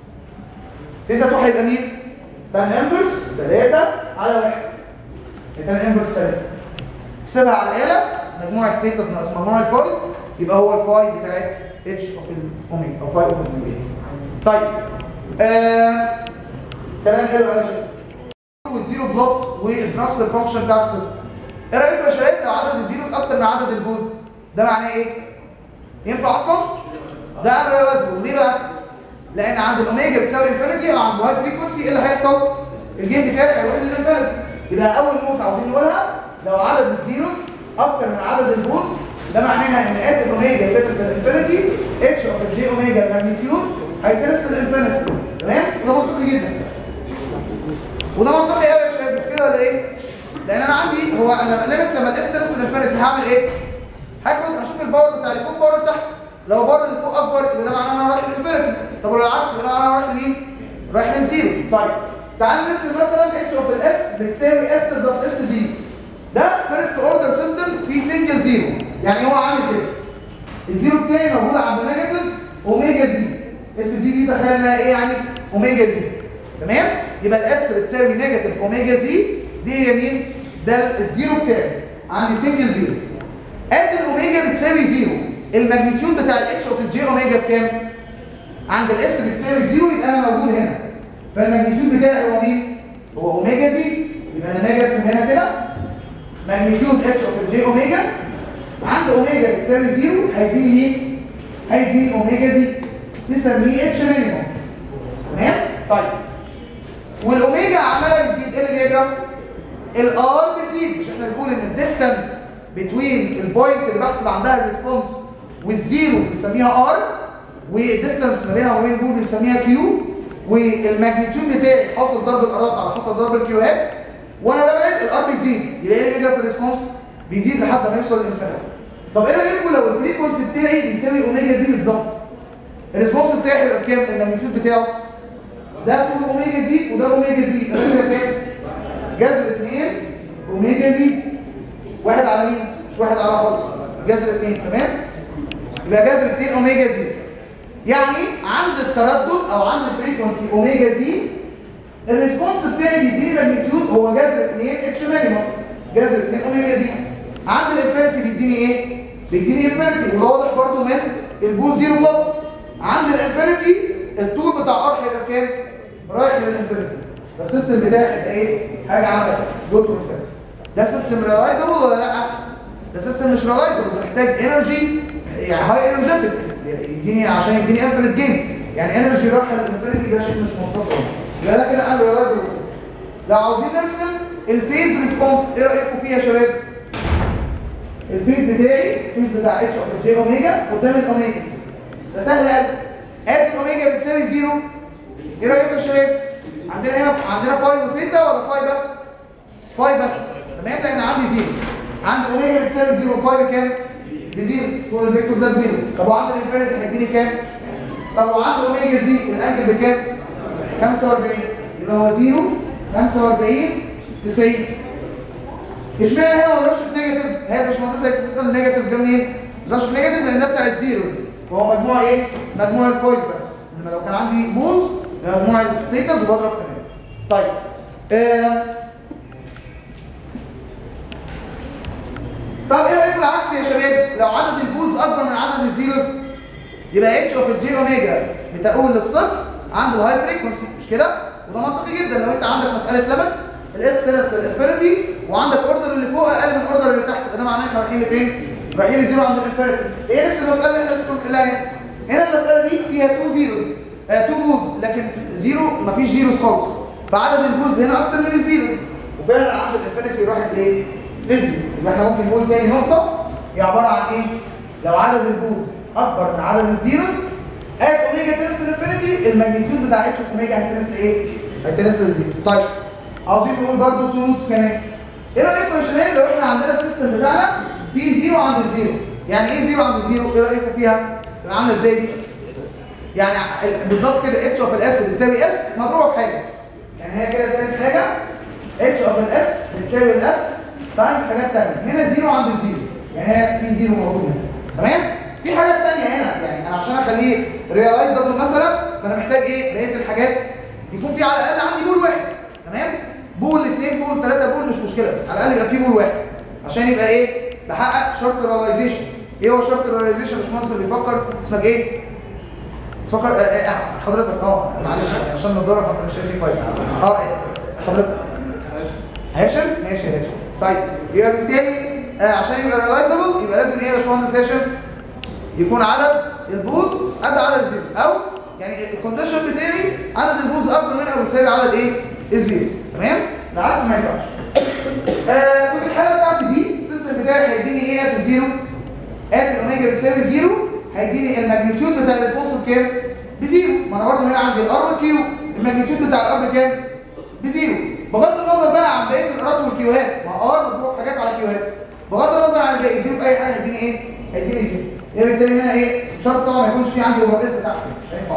ثيتا 2 هيبقى مين تان امبلس 3 على 1 تان امبلس 3 احسبها على الآلة مجموع الثيتاس ناقص مجموع الفايز يبقى هو الفاي بتاعت اتش اوف الاوميجا او فاي اوف الاوميجا طيب آه كلام حلو قوي يا شباب والزيرو بلوت والترانسفير فانكشن بتاعت السيستم ايه رايكم يا شباب لو عدد الزيرو اكتر من عدد البولز ده معناه ايه ينفع اصلا ده امر لازم ليه بقى لان عند الاوميجا بتساوي انفينيتي او عند هاي فريكونسي ايه اللي هيحصل الجيم بتاعي هيروح للانفينيتي يبقى اول نقطه عاوزين نقولها لو عدد الزيروز اكتر من عدد البولز ده معناها ان ات الاوميجا ترس للانفينيتي اتش اوف الجي اوميجا ماجنتيود هيترس للانفينيتي تمام وده منطقي جدا وده منطقي قوي يا شباب مش كده ولا ايه لان انا عندي هو انا ليميت لما الاس ترس للانفينيتي هعمل ايه هاخد اشوف الباور بتاع اللي فوق باور اللي تحت لو الباور اللي فوق اكبر يبقى ده معناه ان انا رايح للانفينيتي طب ولو العكس يبقى ده معناه انا رايح لمين رايح للزيرو طيب تعال نرسم مثلا اتش اوف الاس بتساوي اس بلس اس زيرو ده فيرست اوردر سيستم فيه سنجل زيرو يعني هو عامل كده الزيرو بتاعي موجود عند نيجاتيف اوميجا زيرو اس زي دي تخيل انها ايه يعني اوميجا زي تمام يبقى الاس بتساوي نيجاتيف اوميجا زي دي هي مين ده الزيرو بتاعي عندي سنجل زيرو ات الاوميجا بتساوي زيرو الماجنتيود بتاع الاتش اوف الجي اوميجا بكام عند الاس بتساوي زيرو يبقى انا موجود هنا فالماجنتيود بتاعي هو مين هو اوميجا زي يبقى انا باجي ارسم هنا كده ماجنتيود اتش اوف الجي اوميجا عند اوميجا بتساوي زيرو هيديني ايه هيديني اوميجا زي نسميه اتش مينيموم تمام طيب والاوميجا عماله بتزيد ايه اللي بيجرى الار بتزيد مش احنا بنقول ان الديستانس بتوين البوينت اللي بحسب عندها الريسبونس والزيرو بنسميها ار والديستانس ما بينها وبين البول بنسميها كيو والماجنتيود بتاعي حاصل ضرب الارات على حاصل ضرب الكيوهات وانا ببعد الار بيزيد يبقى ايه اللي بيجرى في الريسبونس بيزيد لحد ما يوصل للانفينيتي طب ايه رايكم لو الفريكونسي بتاعي بيساوي اوميجا زي بالظبط الريسبونس بتاعي هيبقى بكام الماجنتيود بتاعه ده طول اوميجا زي وده اوميجا زي يبقى ده كام جذر 2 اوميجا زي واحد على مين مش واحد على خالص جذر 2 تمام يبقى جذر 2 اوميجا زي يعني عند التردد او عند الفريكونسي اوميجا زي الريسبونس بتاعي بيديني ماجنتيود هو جذر 2 اتش مينيموم جذر 2 اوميجا زي عند الانفينيتي بيديني ايه بيديني انفينيتي وده واضح برضه من البول زيرو بلوت عند الانفينيتي الطول بتاع ار هيبقى بكام رايح للانفينيتي فالسيستم بتاعي هيبقى ايه حاجه عملت جوت انفينيتي ده سيستم ريلايزابل ولا لا ده سيستم مش ريلايزابل محتاج انرجي يعني هاي انرجيتك يديني عشان يديني انفينيت جين يعني انرجي رايحه للانفينيتي ده شيء مش منطقي يبقى ده كده انا ريلايزابل لو عاوزين نرسم الفيز ريسبونس ايه رايكم فيها يا شباب الفيز بتاعي الفيز بتاع اتش اوف جي اوميجا قدام الاوميجا ده سهل قوي ادي الاوميجا بتساوي زيرو ايه رايكم يا شباب عندنا هنا عندنا فاي وثيتا ولا فاي بس فاي بس تمام لان عندي زيرو عند اوميجا بتساوي زيرو فاي بكام بزيرو طول الفيكتور ده زيرو طب وعند الانفينيتي هيديني كام طب وعند اوميجا زي الانجل بكام 45 يبقى هو زيرو 45 90 اشمعنى هنا ما في نيجاتيف هي مش مهندسه هي بتسال النيجاتيف ده منين ما في نيجاتيف لان ده بتاع الزيروز وهو مجموع ايه مجموع الفويد بس انما لو كان عندي بوز ده مجموع الثيتاز وبضرب في النيجاتيف طيب آه. طب ايه رايكم العكس يا شباب لو عدد البولز اكبر من عدد الزيروز يبقى اتش اوف الجي اوميجا بتقول للصفر عند الهاي فريكونسي مش كده وده منطقي جدا لو انت عندك مساله ليميت الاس تنس للانفينيتي وعندك اوردر اللي فوق اقل من الاوردر اللي تحت ده معناه احنا رايحين لفين رايحين لزيرو عند الانفينيتي ايه نفس المساله اللي احنا لسه بنحلها هنا هنا المساله دي فيها 2 زيروز 2 بولز لكن زيرو مفيش زيروز خالص فعدد البولز هنا اكتر من الزيروز وفعلا عند الانفينيتي راحت لايه للزيرو يبقى احنا ممكن نقول تاني نقطه هي عباره عن ايه لو عدد البولز اكبر من عدد الزيروز اد اوميجا تنس للانفينيتي الماجنتيود بتاع اتش اوميجا هيتنس لايه هيتنس للزيرو طيب عاوزين نقول برضه تو نوتس كمان ايه رايكم يا شباب لو احنا عندنا السيستم بتاعنا في زيرو عند الزيرو يعني ايه زيرو عند الزيرو ايه رايكم فيها تبقى عامله ازاي دي يعني بالظبط كده اتش اوف الاس بتساوي اس مضروبه في حاجه يعني هي كده تاني حاجه اتش اوف الاس بتساوي الاس تايمز حاجات ثانيه هنا زيرو عند الزيرو يعني هي في زيرو موجود هنا تمام في حاجات ثانيه هنا يعني انا عشان اخليه ريلايزابل مثلا فانا محتاج ايه بقيه الحاجات يكون في على الاقل عندي بول واحد تمام بول اثنين بول ثلاثه بول مش مشكله بس على الاقل يبقى في بول واحد عشان يبقى ايه بحقق شرط الريلايزيشن ايه هو شرط الريلايزيشن مش مصر بيفكر اسمك ايه فكر آه آه حضرتك اه معلش عشان النضاره فانا مش شايفين كويس اه حضرتك هاشم ماشي يا هاشم طيب يبقى بالتالي آه عشان يبقى ريلايزابل يبقى لازم ايه يا باشمهندس هاشم يكون عدد البولز قد عدد الزيرو او يعني الكونديشن بتاعي عدد البولز اكبر من او يساوي عدد ايه الزيرو تمام العكس ما ينفعش آه كنت الحاله بتاعتي دي السيستم بتاعي هيديني ايه ات الزيرو ات الاوميجا بتساوي زيرو هيديني الماجنتيود بتاع الريسبونس بكام بزيرو ما انا برضه هنا عندي الار والكيو الماجنتيود بتاع الار بكام بزيرو بغض النظر بقى عن بقيه الارات والكيوهات ما ار بتروح حاجات على كيوهات بغض النظر عن الباقي زيرو في اي حاجه هيديني ايه هيديني زيرو يبقى بالتالي هنا ايه شرط طبعا ما يكونش في عندي اوفر اس تحت مش هينفع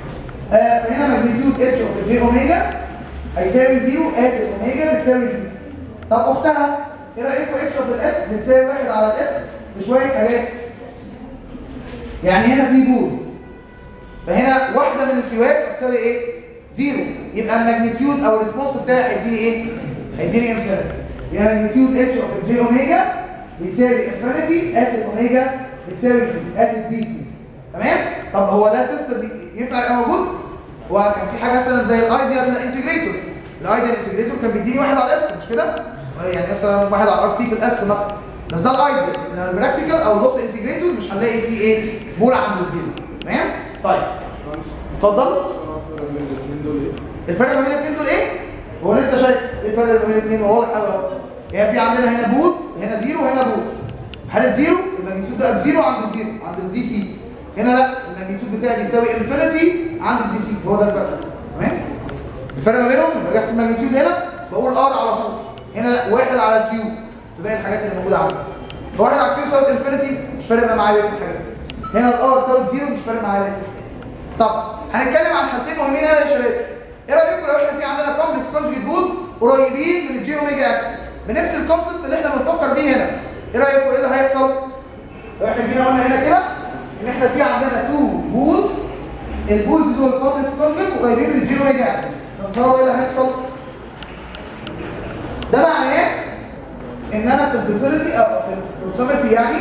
آه فهنا ماجنتيود اتش اوف جي اوميجا هيساوي زيرو ات الاوميجا بتساوي زيرو طب اختها ايه رايكم اتش اوف الاس بتساوي واحد على الاس بشويه حاجات يعني هنا في بول فهنا واحده من الكيوات هتساوي ايه زيرو يبقى الماجنتيود او الريسبونس بتاعي هيديني ايه هيديني انفينيتي يبقى ماجنتيود اتش اوف الجي اوميجا بيساوي انفينيتي ات الاوميجا بتساوي ات الدي سي تمام طب هو ده سيستم ينفع يبقى موجود هو كان في حاجه مثلا زي الايديال انتجريتور الايديال انتجريتور كان بيديني واحد على الاس مش كده يعني مثلا واحد على الار سي في الاس مثلا بس ده الايديال ان البراكتيكال او اللوس انتجريتور مش هنلاقي فيه ايه بول عند الزيرو تمام طيب اتفضل الاثنين دول ايه؟ الفرق ما بين الاثنين دول ايه هو اللي انت شايف ايه الفرق ما بين الاثنين واضح قوي اهو يعني في عندنا هنا بول هنا زيرو وهنا بول حاله زيرو الماجنتيود ده بزيرو عند الزيرو عند الدي سي هنا لا الماجنتيود بتاعي بيساوي انفينيتي عند الدي سي هو ده الفرق تمام الفرق ما بينهم لما بحسب الماجنتيود هنا بقول ار على طول هنا لا واحد على الكيو في باقي الحاجات اللي موجوده عندي فواحد على الكيو ساوت انفينيتي مش فارق بقى معايا بقيه الحاجات هنا الار ساوت زيرو مش فارق معايا بقيه الحاجات طب هنتكلم عن حالتين مهمين قوي يا شباب ايه رايكم لو احنا في عندنا كومبلكس كونجكت بولز قريبين من الجي اوميجا اكس بنفس الكونسبت اللي احنا بنفكر بيه هنا ايه رايكم ايه اللي هيحصل لو احنا جينا قلنا هنا كده ان احنا في عندنا تو بولز البولز دول كومبلكس كونجكت قريبين من الجي اوميجا اكس تصوروا ايه اللي هيحصل ده معناه ان انا في الفيسيلتي او في البروكسيمتي يعني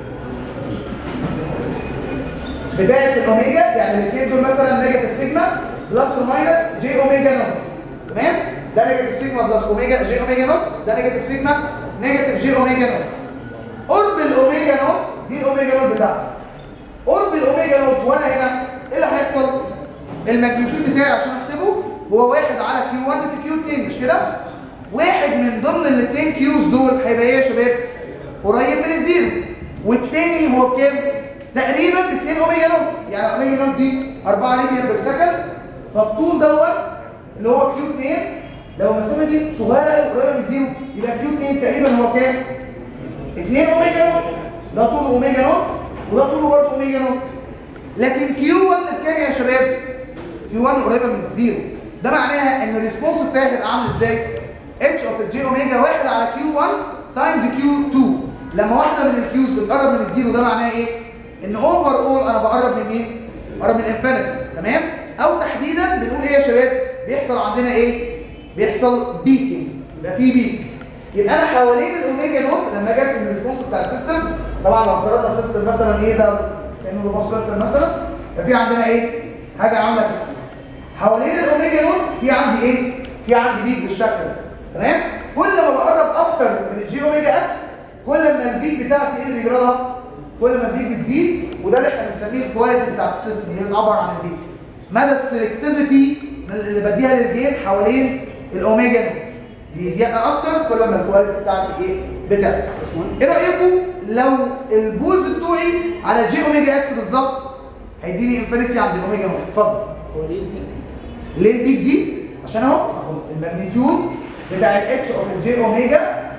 بدايه الاوميجا يعني الاثنين دول مثلا نيجاتيف سيجما بلس وماينس جي اوميجا نوت تمام ده نيجاتيف سيجما بلس اوميجا جي اوميجا نوت ده نيجاتيف سيجما نيجاتيف جي اوميجا نوت قرب الاوميجا نوت دي الاوميجا نوت بتاعتي قرب الاوميجا نوت وانا هنا ايه اللي هيحصل الماجنتيود بتاعي عشان احسبه هو واحد على كيو 1 في كيو 2 مش كده واحد من ضمن الاثنين كيوز دول هيبقى ايه يا شباب قريب من الزيرو والتاني هو بكام تقريبا 2 اوميجا نوت يعني اوميجا نوت دي 4 لينير بير سكند فالطول دوت اللي هو كيو 2 لو المسافه دي صغيره قوي قريبه من الزيرو يبقى كيو 2 تقريبا هو كام 2 اوميجا نوت ده طول اوميجا نوت وده طوله برضه اوميجا نوت لكن كيو 1 كام يا شباب كيو 1 قريبه من الزيرو ده معناها ان الريسبونس بتاعي هيبقى عامل ازاي اتش اوف الجي اوميجا 1 على كيو 1 تايمز كيو 2 لما واحده من الكيوز بتقرب من الزيرو ده معناه ايه ان اوفر اول انا بقرب من مين بقرب من انفينيتي تمام او تحديدا بنقول ايه يا شباب بيحصل عندنا ايه بيحصل بيكينج يبقى في بيك يبقى انا حوالين الاوميجا نوت لما اجي ارسم الريسبونس بتاع السيستم طبعا لو افترضنا سيستم مثلا ايه ده كانه ده باص مثلا يبقى في عندنا ايه حاجه عامله كده حوالين الاوميجا نوت في عندي ايه في عندي بيك بالشكل ده تمام كل ما بقرب اكتر من الجي اوميجا اكس كل ما البيك بتاعتي ايه اللي بيجرى لها كل ما البيك بتزيد وده اللي احنا بنسميه الكواليتي بتاعت السيستم اللي هي بتعبر عن البيك مدى السلكتيفيتي اللي بديها للجين حوالين الاوميجا نوت بيضيق اكتر كل ما الكواليتي بتاعتي ايه بتعلى ايه رايكم لو البولز بتوعي على جي اوميجا اكس بالظبط هيديني انفينيتي عند الاوميجا نوت اتفضل هو ليه البيك؟ ليه البيك دي عشان اهو أهو الماجنتيود بتاع الاتش اوف الجي اوميجا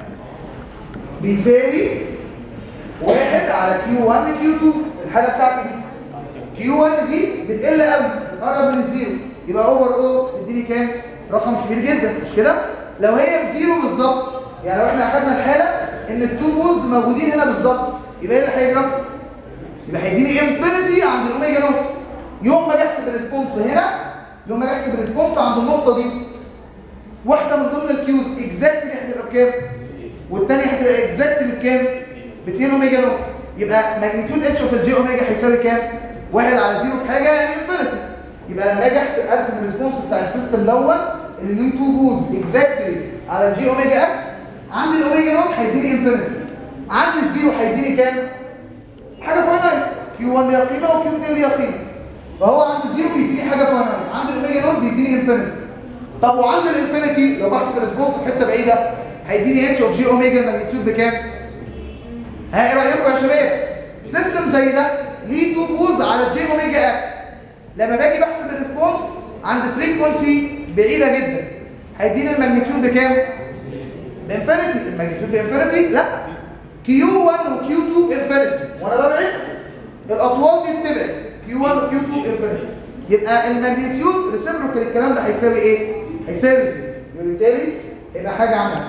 بيساوي واحد على كيو 1 كيو 2 الحاله بتاعتي دي كيو 1 دي بتقل قوي بتقرب من الزيرو يبقى اوفر اول تديني كام رقم كبير جدا مش كده لو هي بزيرو بالظبط يعني لو احنا اخدنا الحاله ان التو بولز موجودين هنا بالظبط يبقى ايه اللي هيجرى يبقى هيديني انفينيتي عند الاوميجا نوت يوم ما اجي احسب الريسبونس هنا يوم ما اجي احسب الريسبونس عند النقطه دي واحده من ضمن الكيوز اكزاكتلي هتبقى بكام والثانيه هتبقى اكزاكتلي بكام ب 2 اوميجا نوت يبقى ماجنتيود اتش اوف الجي اوميجا هيساوي كام واحد على زيرو في حاجه يعني انفينيتي يبقى لما اجي احسب ارسم الريسبونس بتاع السيستم دوت اللي له تو بولز اكزاكتلي على الجي اوميجا اكس عند الاوميجا نوت هيديني انفينيتي عند الزيرو هيديني كام حاجه فاينايت كيو 1 ليها قيمه وكيو 2 ليها قيمه فهو عند الزيرو بيديني حاجه فاينايت عند الاوميجا نوت بيديني انفينيتي طب وعند الانفينيتي لو بحسب الريسبونس في حته بعيده هيديني اتش اوف جي اوميجا الماجنتيود بكام ها ايه رايكم يا شباب سيستم زي ده ليه تو بولز على جي اوميجا اكس لما باجي بحسب الريسبونس عند فريكونسي بعيده جدا هيديني الماجنتيود بكام بانفينيتي الماجنتيود بانفينيتي لا كيو 1 وكيو 2 انفينيتي وانا ببعد الاطوال دي بتبعد كيو 1 وكيو 2 انفينيتي يبقى الماجنتيود ريسيبروكال الكلام ده هيساوي ايه هيساوي زيرو وبالتالي يبقى حاجه عامله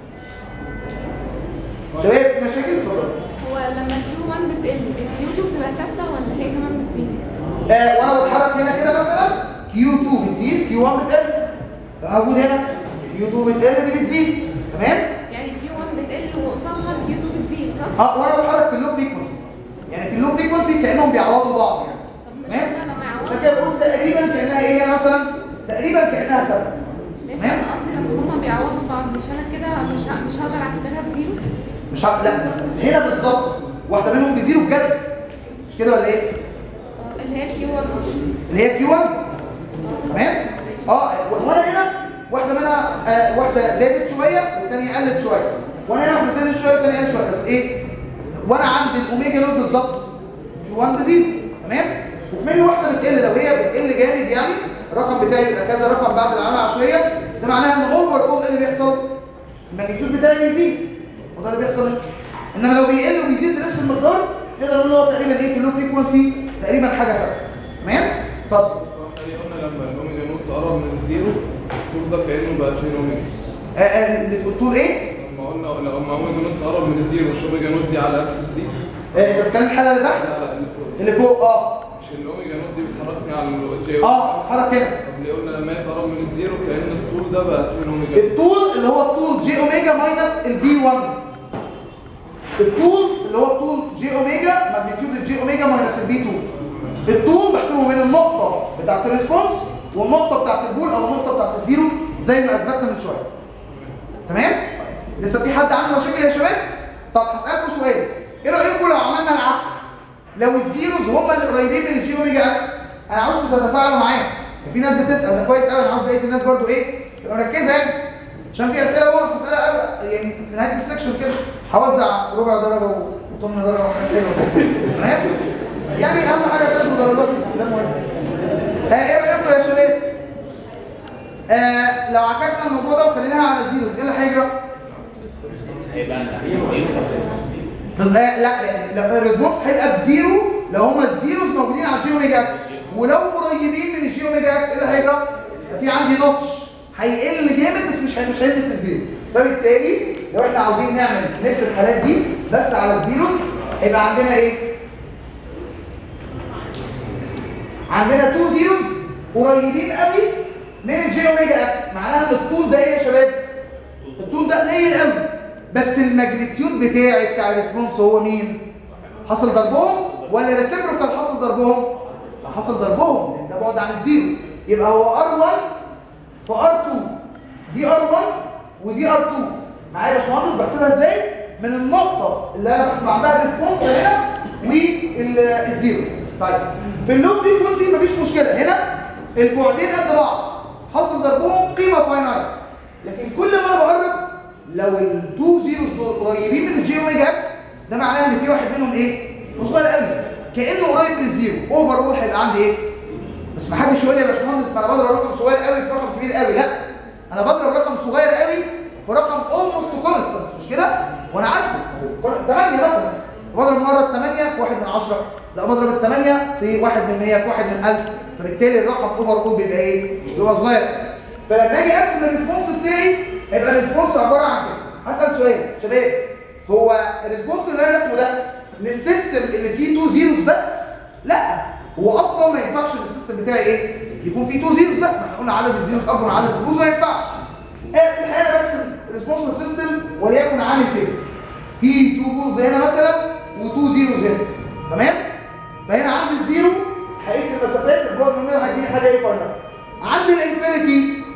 شباب في مشاكل اتفضل هو لما الكيو 1 بتقل الكيو 2 بتبقى ثابته ولا هي كمان بتزيد؟ آه وانا بتحرك هنا كده مثلا كيو 2 بتزيد كيو 1 بتقل موجود هنا كيو 2 بتقل دي بتزيد تمام يعني كيو 1 بتقل وقصادها كيو 2 بتزيد صح؟ اه وانا بتحرك في اللو فريكونسي يعني في اللو فريكونسي كانهم بيعوضوا بعض يعني طب مش تمام انا لما عشان اعوض كده بقول تقريبا كانها ايه هنا مثلا تقريبا كانها سبب ماشي تمام؟ انا قصدي لما هما بيعوضوا بعض مش انا كده مش ه- مش هقدر اعتبرها بزيرو مش ع... لا بس هنا بالظبط واحده منهم بزيرو بجد مش كده ولا ايه؟ آه، اللي هي كيو 1 قصدي اللي هي كيو 1 تمام؟ اه و- وانا هنا واحده منها آه واحده زادت شويه والثانيه قلت شويه وانا هنا واحده زادت شويه والثانيه قلت شويه بس ايه؟ وانا عند الاوميجا نوت بالظبط كيو 1 بزيرو تمام؟ وكمان واحده بتقل لو هي بتقل جامد يعني الرقم بتاعي يبقى كذا رقم بعد العلامه العشريه ده معناها ان اوفر اول اللي بيحصل الماجنتيود بتاعي بيزيد وده اللي بيحصل انما لو بيقل وبيزيد بنفس المقدار نقدر نقول هو تقريبا ايه في اللو فريكونسي تقريبا حاجه ثابته تمام؟ اتفضل صح يعني قلنا لما الاوميجا نوت تقرب من الزيرو الطول ده كانه بقى 2 اوميجا آه، آه، اللي قلتوا ايه؟ لما قلنا لما اوميجا نوت تقرب من الزيرو مش اوميجا نوت دي على اكسس دي آه، انت بتتكلم الحاله اللي تحت لا لا اللي فوق اللي فوق اه مش الاوميجا نوت دي بتحركني على الجي اه اتحرك هنا طب ليه قلنا لما هي تقرب من الزيرو كان الطول ده بقى 2 اوميجا نوت الطول اللي هو الطول جي اوميجا ماينس البي 1 الطول اللي هو الطول جي اوميجا ماجنتيود الجي اوميجا ماينس البي 2 الطول بحسبه من النقطه بتاعت الريسبونس والنقطه بتاعت البول او النقطه بتاعت الزيرو زي ما اثبتنا من شويه تمام لسه في حد عنده مشاكل يا شباب طب هسالكم سؤال ايه رايكم لو عملنا العكس لو الزيروز هم اللي قريبين من الجي اوميجا اكس انا عاوزكم تتفاعلوا معايا في ناس بتسال ده كويس قوي انا عاوز بقيه الناس برضو ايه تبقى مركزه يعني عشان في اسئله بونص اسئله قوي يعني في نهايه السكشن كده هوزع ربع درجه وثمن درجه وحاجات حلوه تمام يعني اهم حاجه تاخدوا درجات ده مهم آه ايه رايكم يا شباب آه لو عكسنا الموضوع ده وخليناها على زيروز ايه اللي هيجرى؟ بس آه لا لا الريسبونس هيبقى بزيرو لو هما الزيروز موجودين على الجي اوميجا اكس ولو قريبين من الجي اوميجا اكس ايه اللي هيجرى؟ في عندي نوتش هيقل جامد بس مش هي- مش هيلمس الزيرو فبالتالي لو احنا عاوزين نعمل نفس الحالات دي بس على الزيروز هيبقى عندنا ايه؟ عندنا تو زيروز قريبين قوي من الجي اوميجا اكس معناها ان الطول ده ايه يا شباب؟ الطول ده قليل قوي بس الماجنتيود بتاعي بتاع الريسبونس هو مين؟ حصل ضربهم ولا ريسيبروكال حصل ضربهم؟ لا حصل ضربهم لان ده بعد عن الزيرو يبقى هو ار1 في ار2 دي ار1 ودي ار2 معايا يا باشمهندس بحسبها ازاي؟ من النقطة اللي انا بحسب عندها الريسبونس هنا والزيرو طيب في اللو فريكونسي مفيش مشكلة هنا البعدين قد بعض حصل ضربهم قيمة فاينايت لكن كل ما انا بقرب لو التو زيروز دول قريبين من الجي اوميجا اكس ده معناه ان في واحد منهم ايه؟ هو صغير قوي كانه قريب من الزيرو اوفر اول هيبقى عندي ايه؟ بس ما حدش يقول لي يا باشمهندس ما انا بضرب رقم صغير قوي في رقم كبير قوي لا انا بضرب رقم صغير قوي في رقم اولموست كونستنت مش كده؟ وانا عارفه 8 مثلا بضرب مره 8 في 1 من 10 لا بضرب ال 8 في 1 من 100 في 1 من 1000 فبالتالي الرقم اوفر اول بيبقى ايه؟ بيبقى صغير فلما اجي ارسم الريسبونس بتاعي هيبقى الريسبونس عباره عن كده هسال سؤال شباب هو الريسبونس اللي انا رسمه ده للسيستم اللي فيه تو زيروز بس لا هو اصلا ما ينفعش السيستم بتاعي ايه يكون فيه تو زيروز بس ما احنا قلنا عدد الزيروز اكبر من عدد البلوز ما ينفعش آه، في الحقيقه برسم الريسبونس سيستم وليكن عامل كده في تو بولز هنا مثلا وتو زيروز هنا تمام فهنا عندي الزيرو هقيس المسافات البعد منها هيديني حاجه ايه فاينل عند الانفينيتي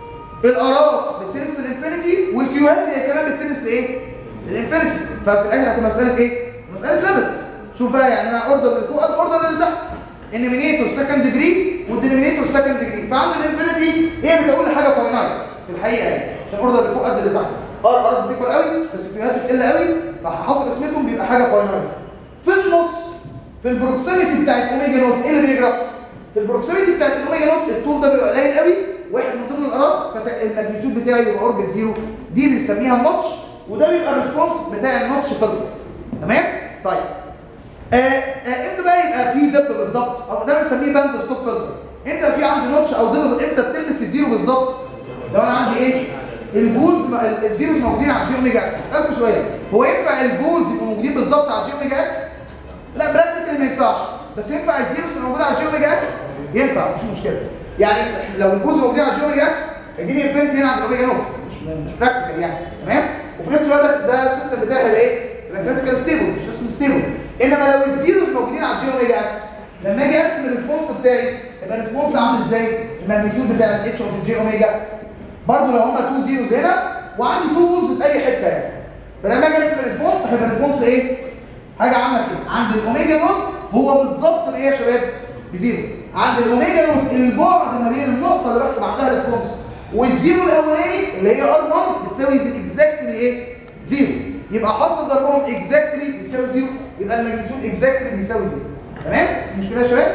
الارات بتنس للانفينيتي والكيوهات هي كمان بتنس لايه؟ للانفينيتي ففي الاخر هتبقى مساله ايه؟ مساله ليميت شوف بقى يعني انا اوردر اللي فوق اوردر اللي تحت انيمينيتور سكند ديجري والدينومينيتور سكند ديجري فعند الانفينيتي هي بتقول لي حاجه فاينايت في الحقيقه يعني عشان اوردر اللي فوق قد اللي تحت اه الارات بتكبر قوي بس الكيوهات بتقل قوي فحصل اسمتهم بيبقى حاجه فاينايت في النص في البروكسيميتي بتاعت اوميجا نوت ايه اللي بيجرى؟ في البروكسيميتي بتاعت الاوميجا نوت الطول ده بيبقى قليل قوي واحد من ضمن الارات فالماجنتيود بتاعي بيبقى قرب الزيرو دي بنسميها النوتش وده بيبقى الريسبونس بتاع النوتش فلتر تمام؟ طيب آه آه امتى بقى يبقى في دب بالظبط؟ او ده بنسميه باند ستوب فلتر امتى في عندي نوتش او دب امتى بتلمس الزيرو بالظبط؟ لو انا عندي ايه؟ البولز الزيروز موجودين على جي اوميجا اكس اسالكم سؤال هو ينفع البولز يبقوا موجودين بالظبط على جي اوميجا اكس؟ لا براكتيكلي ما ينفعش بس ينفع الزيروز اللي موجوده على جي اوميجا اكس ينفع مش مشكله يعني لو الجزء موجود على جي اوميجا اكس اديني انفينيتي هنا عند اوميجا نوت مش مش براكتيكال يعني تمام وفي نفس الوقت ده السيستم بتاعي هيبقى ايه؟ يبقى كريتيكال ستيبل مش سيستم ستيبل انما لو الزيروز موجودين على جي اوميجا اكس لما اجي ارسم الريسبونس بتاعي يبقى الريسبونس عامل ازاي؟ الماجنتيود بتاع الاتش اوف الجي اوميجا برضه لو هما 2 زيروز هنا وعندي 2 بولز في اي حته يعني فلما اجي ارسم الريسبونس هيبقى الريسبونس ايه؟ حاجه عامله كده عند الاوميجا نوت هو بالظبط ايه يا شباب؟ بزيرو عند الاوميجا نوت البعد ما بين النقطه اللي بحسب عندها ريسبونس والزيرو الاولاني اللي هي ار 1 بتساوي اكزاكتلي ايه؟ زيرو يبقى حاصل ضربهم اكزاكتلي بيساوي زيرو يبقى الماجنتيود اكزاكتلي بيساوي زيرو تمام؟ مش كده يا شباب؟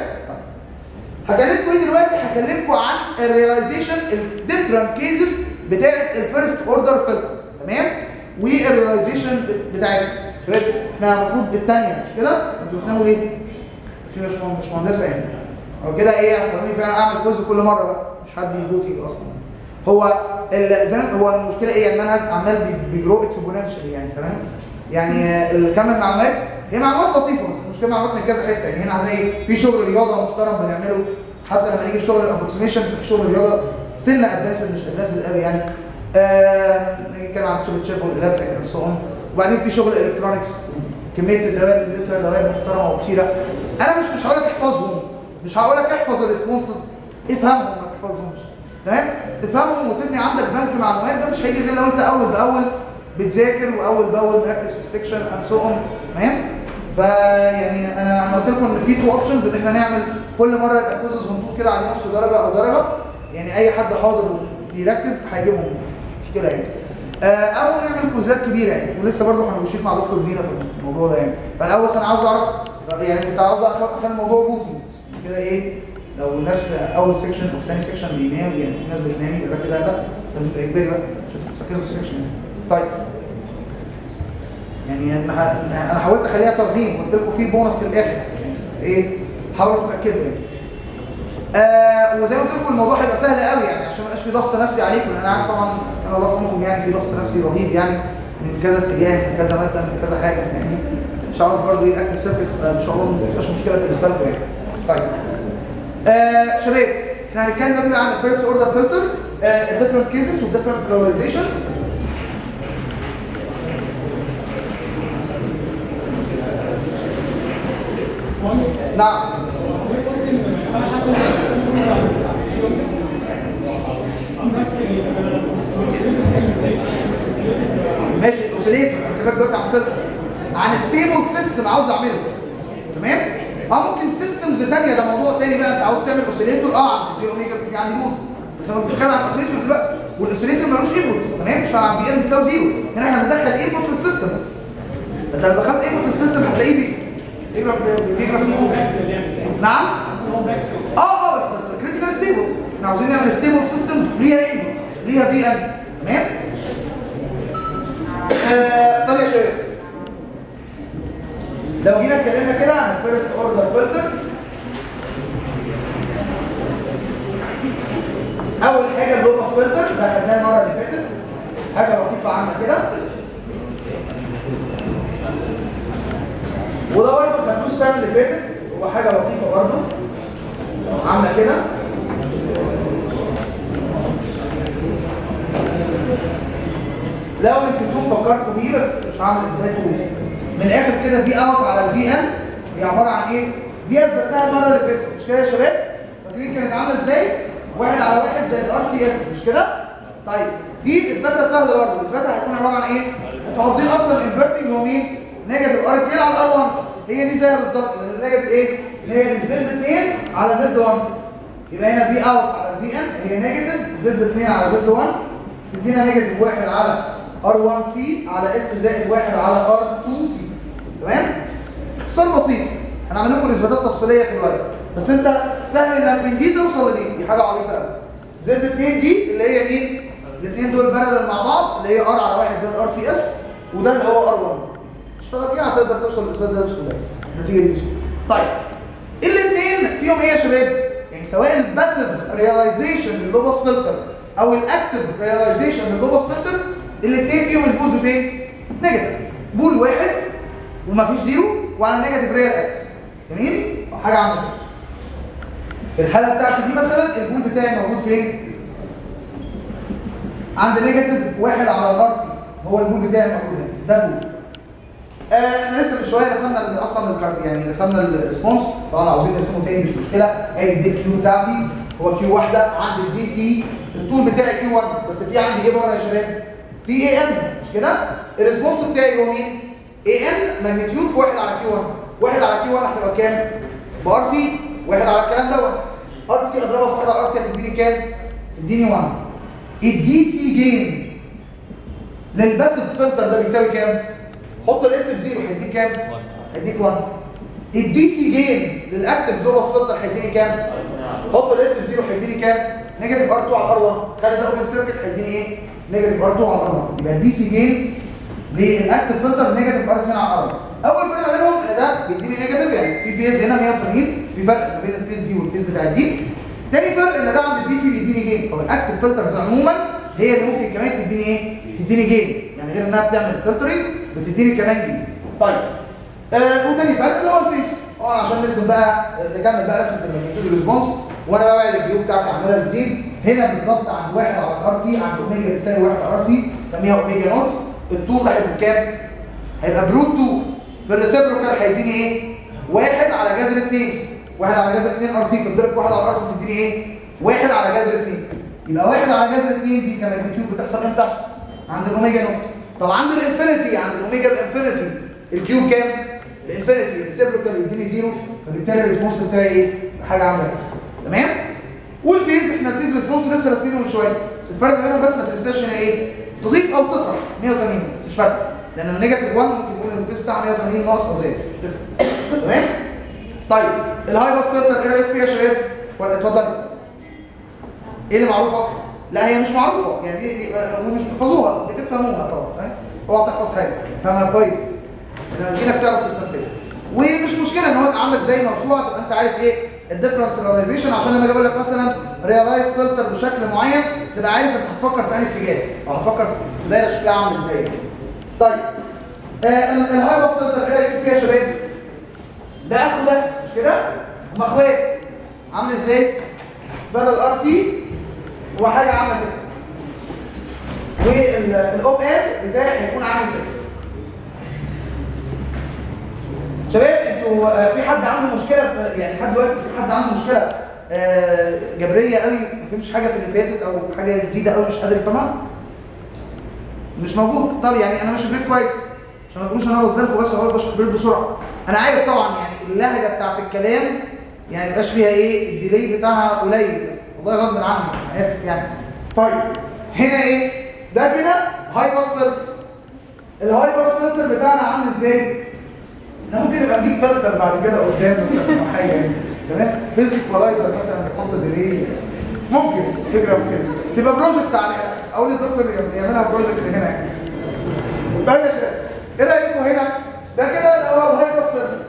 طيب هكلمكم ايه دلوقتي؟ هكلمكم عن الريلايزيشن الديفرنت كيسز بتاعت الفيرست اوردر فلترز تمام؟ والريلايزيشن بتاعتها شباب احنا المفروض الثانيه مش كده؟ انتوا بتناموا ليه؟ في مش مش مهندسه يعني هو كده ايه هتخلوني فعلا اعمل كويز كل مره بقى مش حد يدوتي اصلا هو ال- زي ما- هو المشكله ايه المنهج عمال بي- بيجرو اكسبوننشال يعني تمام يعني الكم المعلومات هي معلومات لطيفه بس المشكله معلومات من كذا حته يعني هنا هنلاقي في شغل رياضه محترم بنعمله حتى لما نيجي في شغل الابروكسيميشن في شغل رياضه سنه ادفانسد مش ادفانسد قوي يعني آه نيجي نتكلم عن شغل تشيف والالكتريك اند سو اون وبعدين في شغل الكترونكس كميه الدوائر اللي لسه دوائر محترمه وكتيره انا مش مش هقول لك احفظهم مش هقول لك احفظ الريسبونسز افهمهم ما تحفظهمش تمام تفهمهم وتبني عندك بنك معلومات ده مش هيجي غير لو انت اول باول بتذاكر واول باول مركز في السكشن اند سو اون تمام فيعني انا انا قلت لكم ان في تو اوبشنز ان احنا نعمل كل مره يبقى كويزز هنطول كده على نص درجه او درجه يعني اي حد حاضر بيركز هيجيبهم مشكله يعني آه، او نعمل كويزات كبيره يعني ولسه برضه هنشيك مع دكتور بينا في الموضوع ده يعني فالاول بس انا عاوز اعرف يعني كنت عاوز اخلي الموضوع روتين كده ايه لو الناس في اول سيكشن او في ثاني سيكشن بينام يعني في ناس بتنام يبقى ده كده ده لازم تبقى اجباري بقى عشان تركزوا في السيكشن يعني. طيب يعني انا ح- انا حاولت اخليها ترغيب قلت لكم في بونص في الاخر يعني ايه حاولوا تركزوا يعني آه وزي ما قلت لكم الموضوع هيبقى سهل قوي يعني عشان ما يبقاش في ضغط نفسي عليكم لان انا عارف طبعا انا الله في عونكم يعني في ضغط نفسي رهيب يعني من كذا اتجاه من كذا ماده من كذا حاجه يعني مش عاوز برضه ايه الاكتف سيركت ان شاء الله ما تبقاش مشكله بالنسبه لكم يعني طيب آه شباب احنا هنتكلم دلوقتي بقى عن الفيرست اوردر فلتر الديفرنت كيسز والديفرنت ريلايزيشنز نعم ماشي اوسيليتور انا خلي بالك دلوقتي عملت لكم عن ستيبل سيستم عاوز اعمله تمام اه ممكن سيستمز ثانيه ده موضوع ثاني بقى انت عاوز تعمل اوسيليتور اه عند جي اوميجا في عندي نود بس انا بتكلم عن الاوسيليتور دلوقتي والاوسيليتور ملوش انبوت تمام مش عن بي ام بتساوي زيرو هنا احنا بندخل انبوت للسيستم انت لو دخلت انبوت للسيستم هتلاقيه بي بيجرى بيجرى فيه نعم اه اه بس بس كريتيكال ستيبل احنا عاوزين نعمل ستيبل سيستمز ليها انبوت ليها في ام تمام آه، طب يا شباب لو جينا اتكلمنا كده عن الفيرست اوردر فلتر اول حاجه اللوبس فلتر ده خدناه المره اللي فاتت حاجه لطيفه عامله كده وده برضه خدناه السنه اللي فاتت هو حاجه لطيفه برضه عامله كده لو نسيتوه فكرتوا بيه بس مش هعمل اثباته من الاخر كده في اوت على الفي ام هي عباره عن ايه؟ دي اثبتناها المره اللي فاتت مش كده يا شباب؟ فاكرين كانت عامله ازاي؟ واحد على واحد زي الار سي اس مش كده؟ طيب دي اثباتها سهل برضه اثباتها هيكون عباره عن ايه؟ انتوا حافظين اصلا الانفرتنج هو مين؟ نيجاتيف ار 2 على ار 1 هي دي زيها بالظبط نيجاتيف ايه؟ نيجاتيف زد 2 على زد 1 يبقى هنا في اوت على الفي ام هي نيجاتيف زد 2 على زد 1 تدينا نيجاتيف 1 على R1C على S زائد 1 على R2C تمام؟ اختصار بسيط هنعمل لكم اثباتات تفصيليه في الورق بس انت سهل انك من دي توصل لدي دي حاجه عبيطه قوي زد 2 دي اللي هي مين؟ الاثنين دول بارلل مع بعض اللي هي R على 1 زائد RCS وده اللي هو R1 اشتغل فيها هتقدر توصل للاثبات ده بسهوله النتيجه دي بسهوله طيب الاثنين فيهم ايه يا شباب؟ يعني سواء الباسيف ريلايزيشن لللوبس فلتر او الاكتف ريلايزيشن لللوبس فلتر الاثنين فيهم البولز فين؟ نيجاتيف بول واحد ومفيش زيرو وعلى نيجاتيف ريال اكس جميل؟ آه. حاجه عامله كده. في الحاله بتاعتي دي مثلا البول بتاعي موجود فين؟ عند نيجاتيف واحد على الار سي هو البول بتاعي موجود هنا ده بول آه، احنا لسه من شويه رسمنا ال- اصلا ال- يعني رسمنا الريسبونس طبعا عاوزين نرسمه تاني مش مشكله هي دي الكيو بتاعتي هو كيو واحده عند الدي سي الطول بتاعي كيو 1 بس في عندي ايه بره يا شباب؟ في اي ام مش كده؟ الريسبونس بتاعي هو مين؟ اي ام ماجنتيود في واحد على كيو 1 واحد على كيو 1 هتبقى بكام؟ بار سي واحد على الكلام دوت ار سي اضربها في واحد على ار سي هتديني كام؟ تديني 1 الدي سي جين للباسف فلتر ده بيساوي كام؟ حط الاس في زيرو هيديك كام؟ هيديك 1 الدي سي جين للاكتف لو فلتر هيديني كام؟ حط الاس في زيرو هيديني كام؟ نيجاتيف ار 2 على ار 1 خلي ده اوبن سيركت هيديني ايه؟ نيجاتيف ار 2 على ار 1 يبقى الدي سي جين للاكتف فلتر نيجاتيف ار 2 على ار 1 اول فرق بينهم ان ده بيديني نيجاتيف يعني في فيز هنا 180 في فرق ما بين الفيز دي والفيز بتاع دي تاني فرق ان ده عند الدي سي بيديني جين طب الاكتف فلترز عموما هي اللي ممكن كمان تديني ايه؟ تديني جين يعني غير انها بتعمل فلترنج بتديني كمان جين طيب آه وتاني فرق اللي هو الفيز طبعا عشان نرسم بقى نكمل بقى رسمه الماجنتيود ريسبونس وانا بقى بعد الجيوب بتاعتي عماله بتزيد هنا بالظبط عند واحد على الار سي عند اوميجا بتساوي واحد على الار سي سميها اوميجا نوت الطول ده هيبقى بكام؟ هيبقى بروت 2 في الريسيبروكال هيديني ايه؟ واحد على جذر 2 واحد على جذر 2 ار سي تضرب واحد على ار سي تديني ايه؟ واحد على جذر 2 يبقى واحد على جذر 2 دي كماجنتيود بتحصل امتى؟ عند الاوميجا نوت طب عند الانفينيتي عند الاوميجا الانفينيتي الكيوب كام؟ الانفينيتي الريسيبروكال يديني زيرو فبالتالي الريسبونس بتاعي ايه؟ حاجه عامله كده تمام؟ والفيز احنا الفيز ريسبونس لسه راسمينه من شويه بس الفرق بينهم بس ما تنساش هنا ايه؟ تضيف او تطرح 180 مش فارقه لان النيجاتيف 1 ممكن نقول ان الفيز بتاعها 180 ناقص او زائد مش تفرق تمام؟ طيب الهاي باس فلتر ايه رايك فيها يا شباب؟ ولا اتفضل ايه اللي معروفه؟ لا هي مش معروفه يعني دي دي- آه، ومش تحفظوها بتفهموها طبعا فاهم؟ اوعى تحفظ حاجه فاهمها كويس لما تجي لك تعرف تستنتجها ومش مشكله ان هو يبقى عندك زي موسوعه تبقى انت عارف ايه الديفرنت ريلايزيشن عشان لما اجي اقول لك مثلا ريلايز فلتر بشكل معين تبقى عارف انت هتفكر في انهي اتجاه او هتفكر في دايره شكلها عامل ازاي طيب آه ال- الهاي باس فلتر ايه رايك فيها يا شباب؟ ده اخو ده مش كده؟ هما اخوات عامل ازاي؟ بدل ار سي هو حاجه عامله كده والاوب ام بتاعي هيكون عامل كده شباب انتوا آه، في حد عنده مشكله في يعني لحد دلوقتي في حد عنده مشكله آه، جبريه قوي ما فهمش حاجه في اللي فاتت او حاجه جديده قوي مش قادر يفهمها مش موجود طب يعني انا ماشي بريد كويس عشان ما تقولوش انا بظلمكم بس هو بشرح بريد بسرعه انا عارف طبعا يعني اللهجه بتاعت الكلام يعني ما يبقاش فيها ايه الديلي بتاعها قليل بس والله غصب عني انا اسف يعني طيب هنا ايه ده كده هاي باس فلتر الهاي باس فلتر بتاعنا عامل ازاي احنا ممكن نبقى نجيب فلتر بعد كده قدام مثلا او حاجه يعني تمام فيزيك ولايزر مثلا نحط ديلي ممكن فكره ممكن تبقى بروجكت على اقول للدكتور يعملها بروجكت هنا يعني طيب يا شباب ايه رايكم هنا ده كده اللي هو الهاي باس فلتر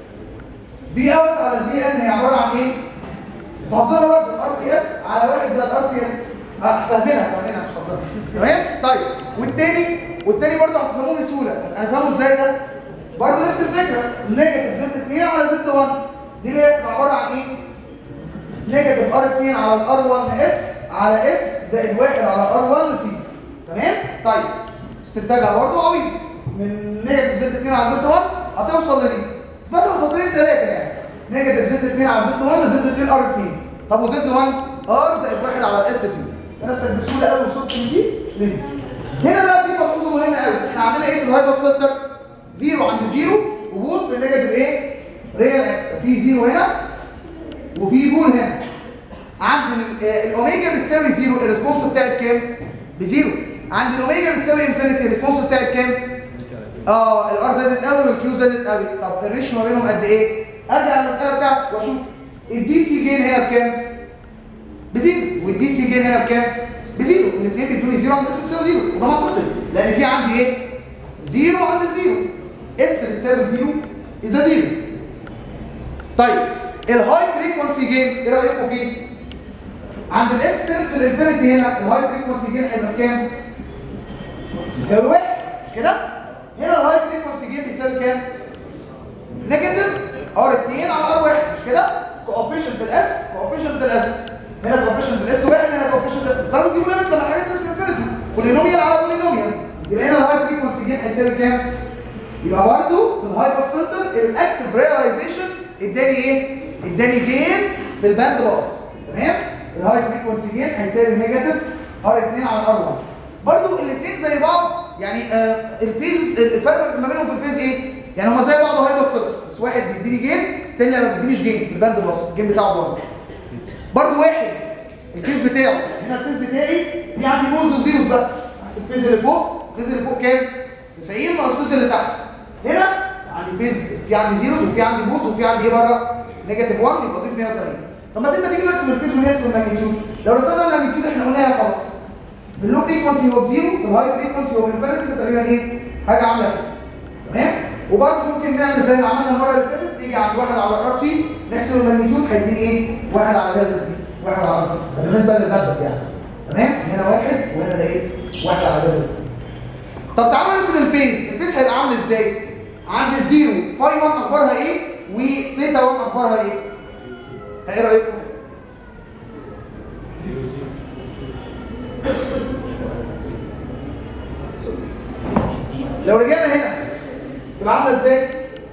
بي اوت على البي ان هي عباره عن ايه؟ تحضرها برضه الار سي اس على واحد زائد الار سي اس اه فاهمينها فاهمينها مش حافظينها تمام؟ طيب والتاني والتاني برضه هتفهموه بسهوله انا فاهمه ازاي ده؟ برضه نفس الفكره نيجاتيف زد 2 على زد 1 دي اللي هي بتبقى عباره عن ايه؟ نيجاتيف ار 2 على الار 1 اس على اس زائد 1 على ار 1 سي تمام؟ طيب استنتاجها برضه عبيط من نيجاتيف زد 2 على زد 1 هتوصل لدي اثبتها سطرين ثلاثه يعني نيجاتيف زد 2 على زد 1 زد 2 ار 2 طب وزد 1 ار زائد 1 على الاس سي انا بسهوله قوي وصلت من دي لدي هنا بقى في ملحوظه مهمه قوي احنا عندنا ايه في الهاي باس فلتر زيرو عند زيرو وبوت في نيجاتيف ايه ريال اكس في زيرو هنا وفي بول هنا عند ال- آه، الاوميجا بتساوي زيرو الريسبونس بتاعي بكام بزيرو عند الاوميجا بتساوي انفينيتي الريسبونس بتاعي بكام اه الار زادت قوي والكيو زادت قوي طب الريشيو ما بينهم قد ايه ارجع للمساله بتاعتي واشوف الدي سي جين هنا بكام بزيرو والدي سي جين هنا بكام بزيرو الاثنين بيدوني زيرو عند اس بتساوي زيرو وده منطقي لان في عندي ايه زيرو عند زيرو اس بتساوي زيرو اذا زيرو طيب الهاي فريكونسي جين ايه رايكم فيه عند الاس تنس في الانفينيتي هنا الهاي فريكونسي جين هيبقى بكام يساوي واحد مش كده هنا الهاي فريكونسي جين بيساوي كام نيجاتيف ار 2 على ار 1 مش كده كوفيشنت الاس كوفيشنت الاس هنا كوفيشنت الاس واحد هنا كوفيشنت طالما تجيبوا ليميت لما الحاجات تنسى انفينيتي بولينوميال على بولينوميال يبقى هنا الهاي فريكونسي جين هيساوي كام؟ يبقى برضه في الهاي باس فلتر الاكتف ريلايزيشن اداني ايه؟ اداني جين في الباند باس تمام؟ الهاي فريكونسي جين هيساوي نيجاتيف ار 2 على ار 1 برضه الاثنين زي بعض يعني آه الفيز الفرق ما بينهم في الفيز ايه؟ يعني هما زي بعض هاي باس فلتر بس واحد بيديني جين الثاني ما بيدينيش جين في الباند باس الجين بتاعه برضه برضه واحد الفيز بتاعه هنا الفيز بتاعي في عندي مولز وزيروز بس بس الفيز اللي فوق الفيز اللي فوق كام 90 ناقص الفيز اللي تحت هنا عندي فيز في عندي زيروز وفي عندي مولز وفي عندي ايه بره نيجاتيف 1 يبقى اضيف 180 طب ما تبقى تيجي نرسم الفيز ونرسم الماجنتيود لو رسمنا الماجنتيود احنا قلناها خلاص اللو فريكونسي هو بزيرو الهاي فريكونسي هو انفينيتي تقريبا ايه حاجه عامله كده تمام وبرضه ممكن نعمل زي ما عملنا المره اللي فاتت نيجي عند واحد على الار سي نحسب الماجنتيود هيديني ايه واحد على جذر بي واحد على راسي بالنسبه للجذر يعني تمام هنا واحد وهنا ده ايه واحد على جذر طب تعالوا نرسم الفيز الفيز هيبقى عامل ازاي عند الزيرو فاي 1 اخبارها ايه وثيتا 1 اخبارها ايه ايه رايكم لو رجعنا هنا تبقى عامله ازاي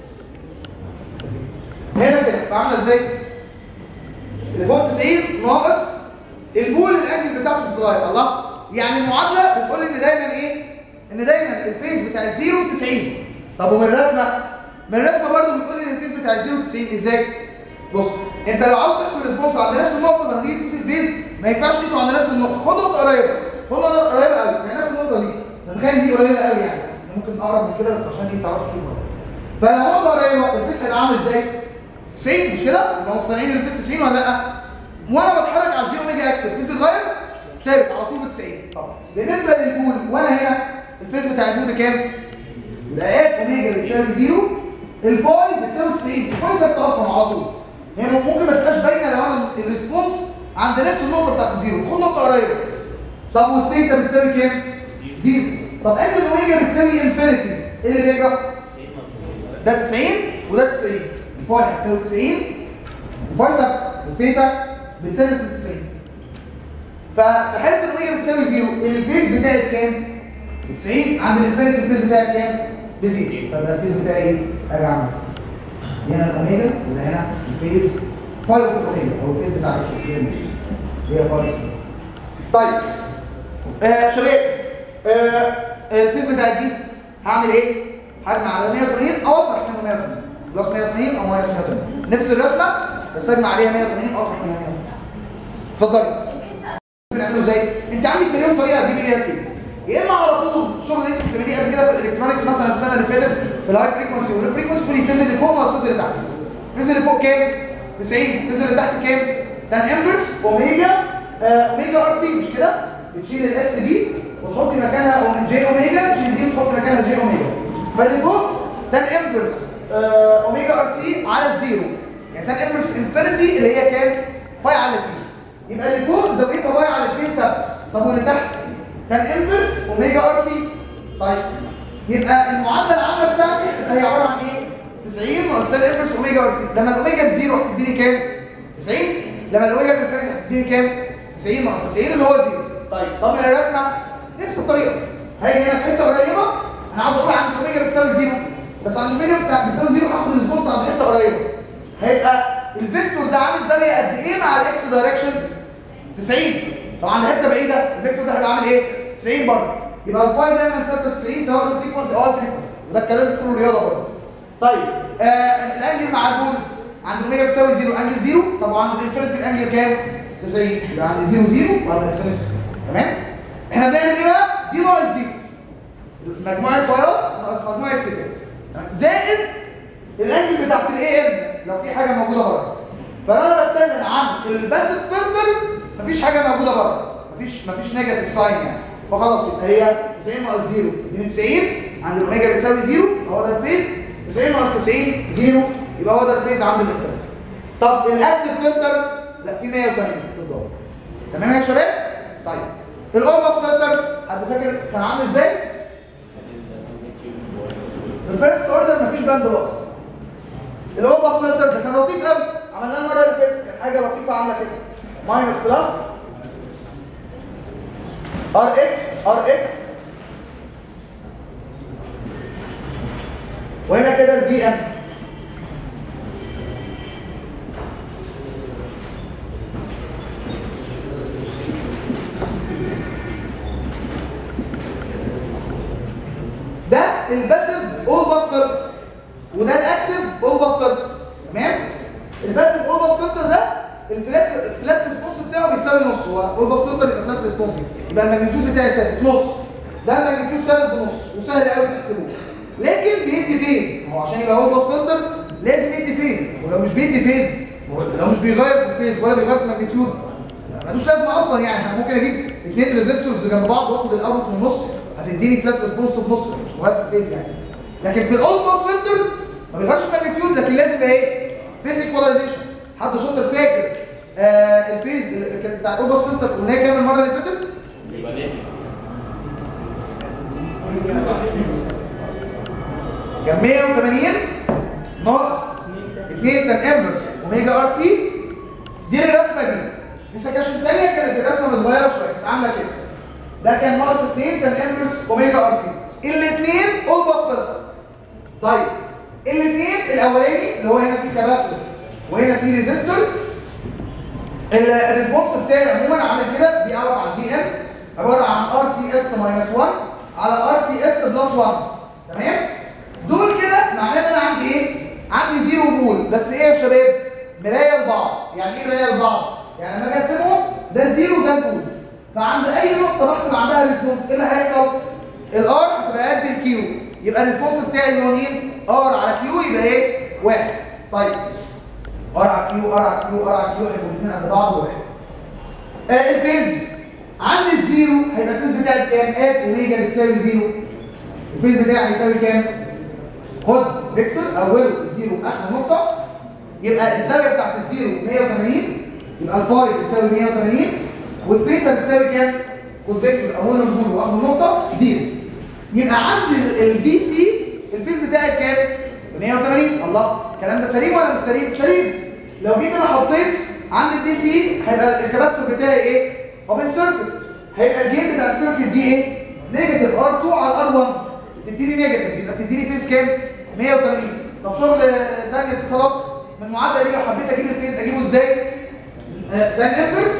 هنا كده تبقى عامله ازاي اللي فوق 90 ناقص البول الانجل بتاعته بتتغير الله يعني المعادله بتقول ان دايما ايه ان دايما الفيز بتاع الزيرو 90 طب ومن الرسمه من الرسمه برضه بتقول ان الفيز بتاع الزيرو 90 ازاي بص انت لو عاوز تحسب الريسبونس عند نفس النقطه لما تيجي تقيس الفيز ما ينفعش تقيسه عند نفس النقطه خد نقطه قريبه خد نقطه قريبه قوي يعني ناخد النقطه دي نتخيل دي قريبه قوي يعني ممكن اقرب من كده بس عشان ايه تعرفوا تشوفوا فلو نقطه قريبه الفيز هيبقى عامل ازاي 90 مش كده يبقى مقتنعين ان الفيز 90 ولا لا وانا بتحرك على الجي اوميجا اكس الفيز بيتغير ثابت على طول ب 90 طبعا بالنسبه للبول وانا هنا الفيز بتاع البول بكام؟ الايات اوميجا بتساوي زيرو الفاي بتساوي 90 الفاي ثابته اصلا على طول هي ممكن ما تبقاش باينه لو انا الريسبونس عند نفس النقطه بتاعت الزيرو خد نقطه قريبه طب والثيتا بتساوي كام؟ زيرو طب انت الاوميجا بتساوي انفينيتي ايه اللي بيجي؟ ده 90 وده 90 الفاي هتساوي 90 الفاي ثابته والثيتا بتنس ب 90 ففي حاله الاوميجا بتساوي زيرو الفيز بتاعي كام؟ 90 عند الانفينيتي الفيز بتاعي كام؟ بزيرو فيبقى الفيز بتاعي ايه؟ حاجه عامله هنا الاوميجا ولا هنا الفيز 5 اوف الاوميجا او الفيز بتاع اتش هي 5 طيب آه شباب آه الفيز بتاع دي هعمل ايه؟ هجمع على 180 او اطرح منه 180 بلس 180 او ماينس 180 نفس الرسمه بس اجمع عليها 180 او اطرح منها 180 اتفضلي بنعمله ازاي؟ انت عندك مليون طريقه تجيب بيها الفيز يا اما على طول الشغل اللي انت كنت بتعمليه قبل كده في الالكترونكس مثلا السنه اللي فاتت في الهاي فريكونسي والفريكونسي تقولي الفيز اللي فوق ناقص الفيز اللي تحت الفيز اللي فوق كام؟ 90 الفيز اللي تحت كام؟ تان امبرس اوميجا آه اوميجا ار سي مش كده؟ بتشيل الاس دي وتحطي مكانها جي اوميجا تشيل دي وتحطي مكانها جي اوميجا فاللي فوق تان امبرس آه اوميجا ار سي على الزيرو يعني تان امبرس انفينيتي اللي هي كام؟ باي على 2 يبقى اللي فوق زاويتها باي على 2 ثابت طب واللي تحت كان انفرس اوميجا ار سي طيب يبقى المعادله العامه بتاعتي هي عباره عن ايه 90 ناقص تان انفرس اوميجا ار سي لما الاوميجا بزيرو هتديني كام 90 لما الاوميجا بانفينيتي هتديني كام 90 ناقص 90 اللي هو زيرو طيب طب انا رسمه نفس الطريقه هاجي هنا في حته قريبه انا عاوز اقول عند الاوميجا بتساوي زيرو بس عند الاوميجا بتاع بتساوي زيرو هاخد الريسبونس عند حته قريبه هيبقى الفيكتور ده عامل زاويه قد ايه مع الاكس دايركشن 90 طبعا عند حته بعيده الفيكتور ده هيبقى عامل ايه 90 برضه يبقى الفاي دايما ثابته 90 سواء الفريكونسي او الفريكونسي وده الكلام اللي بتقوله الرياضه برضه طيب آه الانجل مع البول عند الاوميجا بتساوي زيرو انجل زيرو طبعا عند الانفينيتي الانجل كام 90 يبقى عند زيرو زيرو وعند الانفينيتي تمام احنا بنعمل ايه بقى دي ناقص دي مجموع الفايات ناقص مجموع السكات زائد الانجل بتاعت الاي ام لو في حاجه موجوده بره فانا بتكلم عن الباسيف فلتر مفيش حاجه موجوده بره مفيش مفيش نيجاتيف ساين يعني فخلاص يبقى هي 90 ناقص 0 من 90 عند الاوميجا بتساوي 0 هو ده الفيز 90 ناقص 90 0 يبقى هو ده الفيز عند الانفينيتي طب الاكتف فلتر لا في 180 بالضبط تمام يا شباب طيب الاوربس فلتر حد فاكر كان عامل ازاي في الفيرست اوردر مفيش باند باص الاول باس فلتر ده كان لطيف قوي عملناه المره اللي فاتت كان حاجه لطيفه عامله كده ماينس بلس ار اكس ار اكس وهنا كده الفي ام ده الباسيف اول باس فلتر وده الاكتف اول باس فلتر تمام الباسيف اول باس فلتر ده الفلات الفلات ريسبونس بتاعه بيساوي نص هو اول باس فلتر يبقى فلات ريسبونس يبقى الماجنتيود بتاعي ثابت نص ده الماجنتيود ثابت بنص وسهل قوي تحسبوه لكن بيدي فيز هو عشان يبقى اول باس فلتر لازم يدي فيز ولو مش بيدي فيز لو مش بيغير في الفيز ولا بيغير في الماجنتيود ملوش لازمه اصلا يعني انا ممكن اجيب اثنين ريزيستورز جنب بعض واخد الاوت من النص هتديني فلات ريسبونس بنص مش مغير في الفيز يعني لكن في الاول باس فلتر ما بيغيرش في الماجنتيود لكن لازم يبقى ايه فيز ايكواليزيشن حد شاطر فاكر آه الفيز اللي كان بتاع الاول باس فلتر قلناه كام المره اللي فاتت يبقى ناتج كان 180 ناقص 2 تان انفرس اوميجا ار سي دي الرسمه دي في سكاشن ثانيه كانت الرسمه متغيره شويه كانت عامله كده ده كان ناقص 2 تان انفرس اوميجا ار سي الاثنين اول باس فلتر طيب الاثنين الاولاني اللي هو هنا في كاباستور وهنا في ريزيستور الريسبونس بتاعي عموما عامل كده بي اوت على البي ام عباره عن ار سي اس ماينس 1 على ار سي اس بلس 1 تمام دول كده معناه ان انا عندي ايه عندي زيرو بول بس ايه يا شباب مرايه لبعض يعني ايه مرايه لبعض يعني لما اجي اقسمهم ده زيرو ده بول فعند اي نقطه بحسب عندها الريسبونس ايه اللي هيحصل الار هتبقى قد الكيو يبقى الريسبونس بتاعي اللي هو مين ار على كيو يبقى ايه واحد طيب ار على كيو ار على كيو ار على كيو هيبقوا الاثنين قد بعض واحد آه الفيز عند الزيرو هيبقى الفيز بتاعي كام؟ ات اوميجا بتساوي زيرو الفيز بتاعي هيساوي كام؟ خد فيكتور اوله زيرو اخر نقطه يبقى الزاويه بتاعت الزيرو 180 يبقى الفاي بتساوي 180 والثيتا بتساوي كام؟ خد فيكتور اوله الجول واخر نقطه زيرو يبقى عند الدي سي الفيز بتاعي كام؟ 180 الله الكلام ده سليم ولا مش سليم؟ سليم لو جيت انا حطيت عند الدي سي هيبقى الكباستور بتاعي ايه؟ اوبن سيركت هيبقى الجيم بتاع السيركت دي ايه؟ نيجاتيف ار 2 على ار 1 بتديني نيجاتيف يبقى بتديني فيز كام؟ 180 طب شغل تاني اتصالات من المعادله دي لو حبيت اجيب الفيز اجيبه ازاي؟ آه، ده الانفرس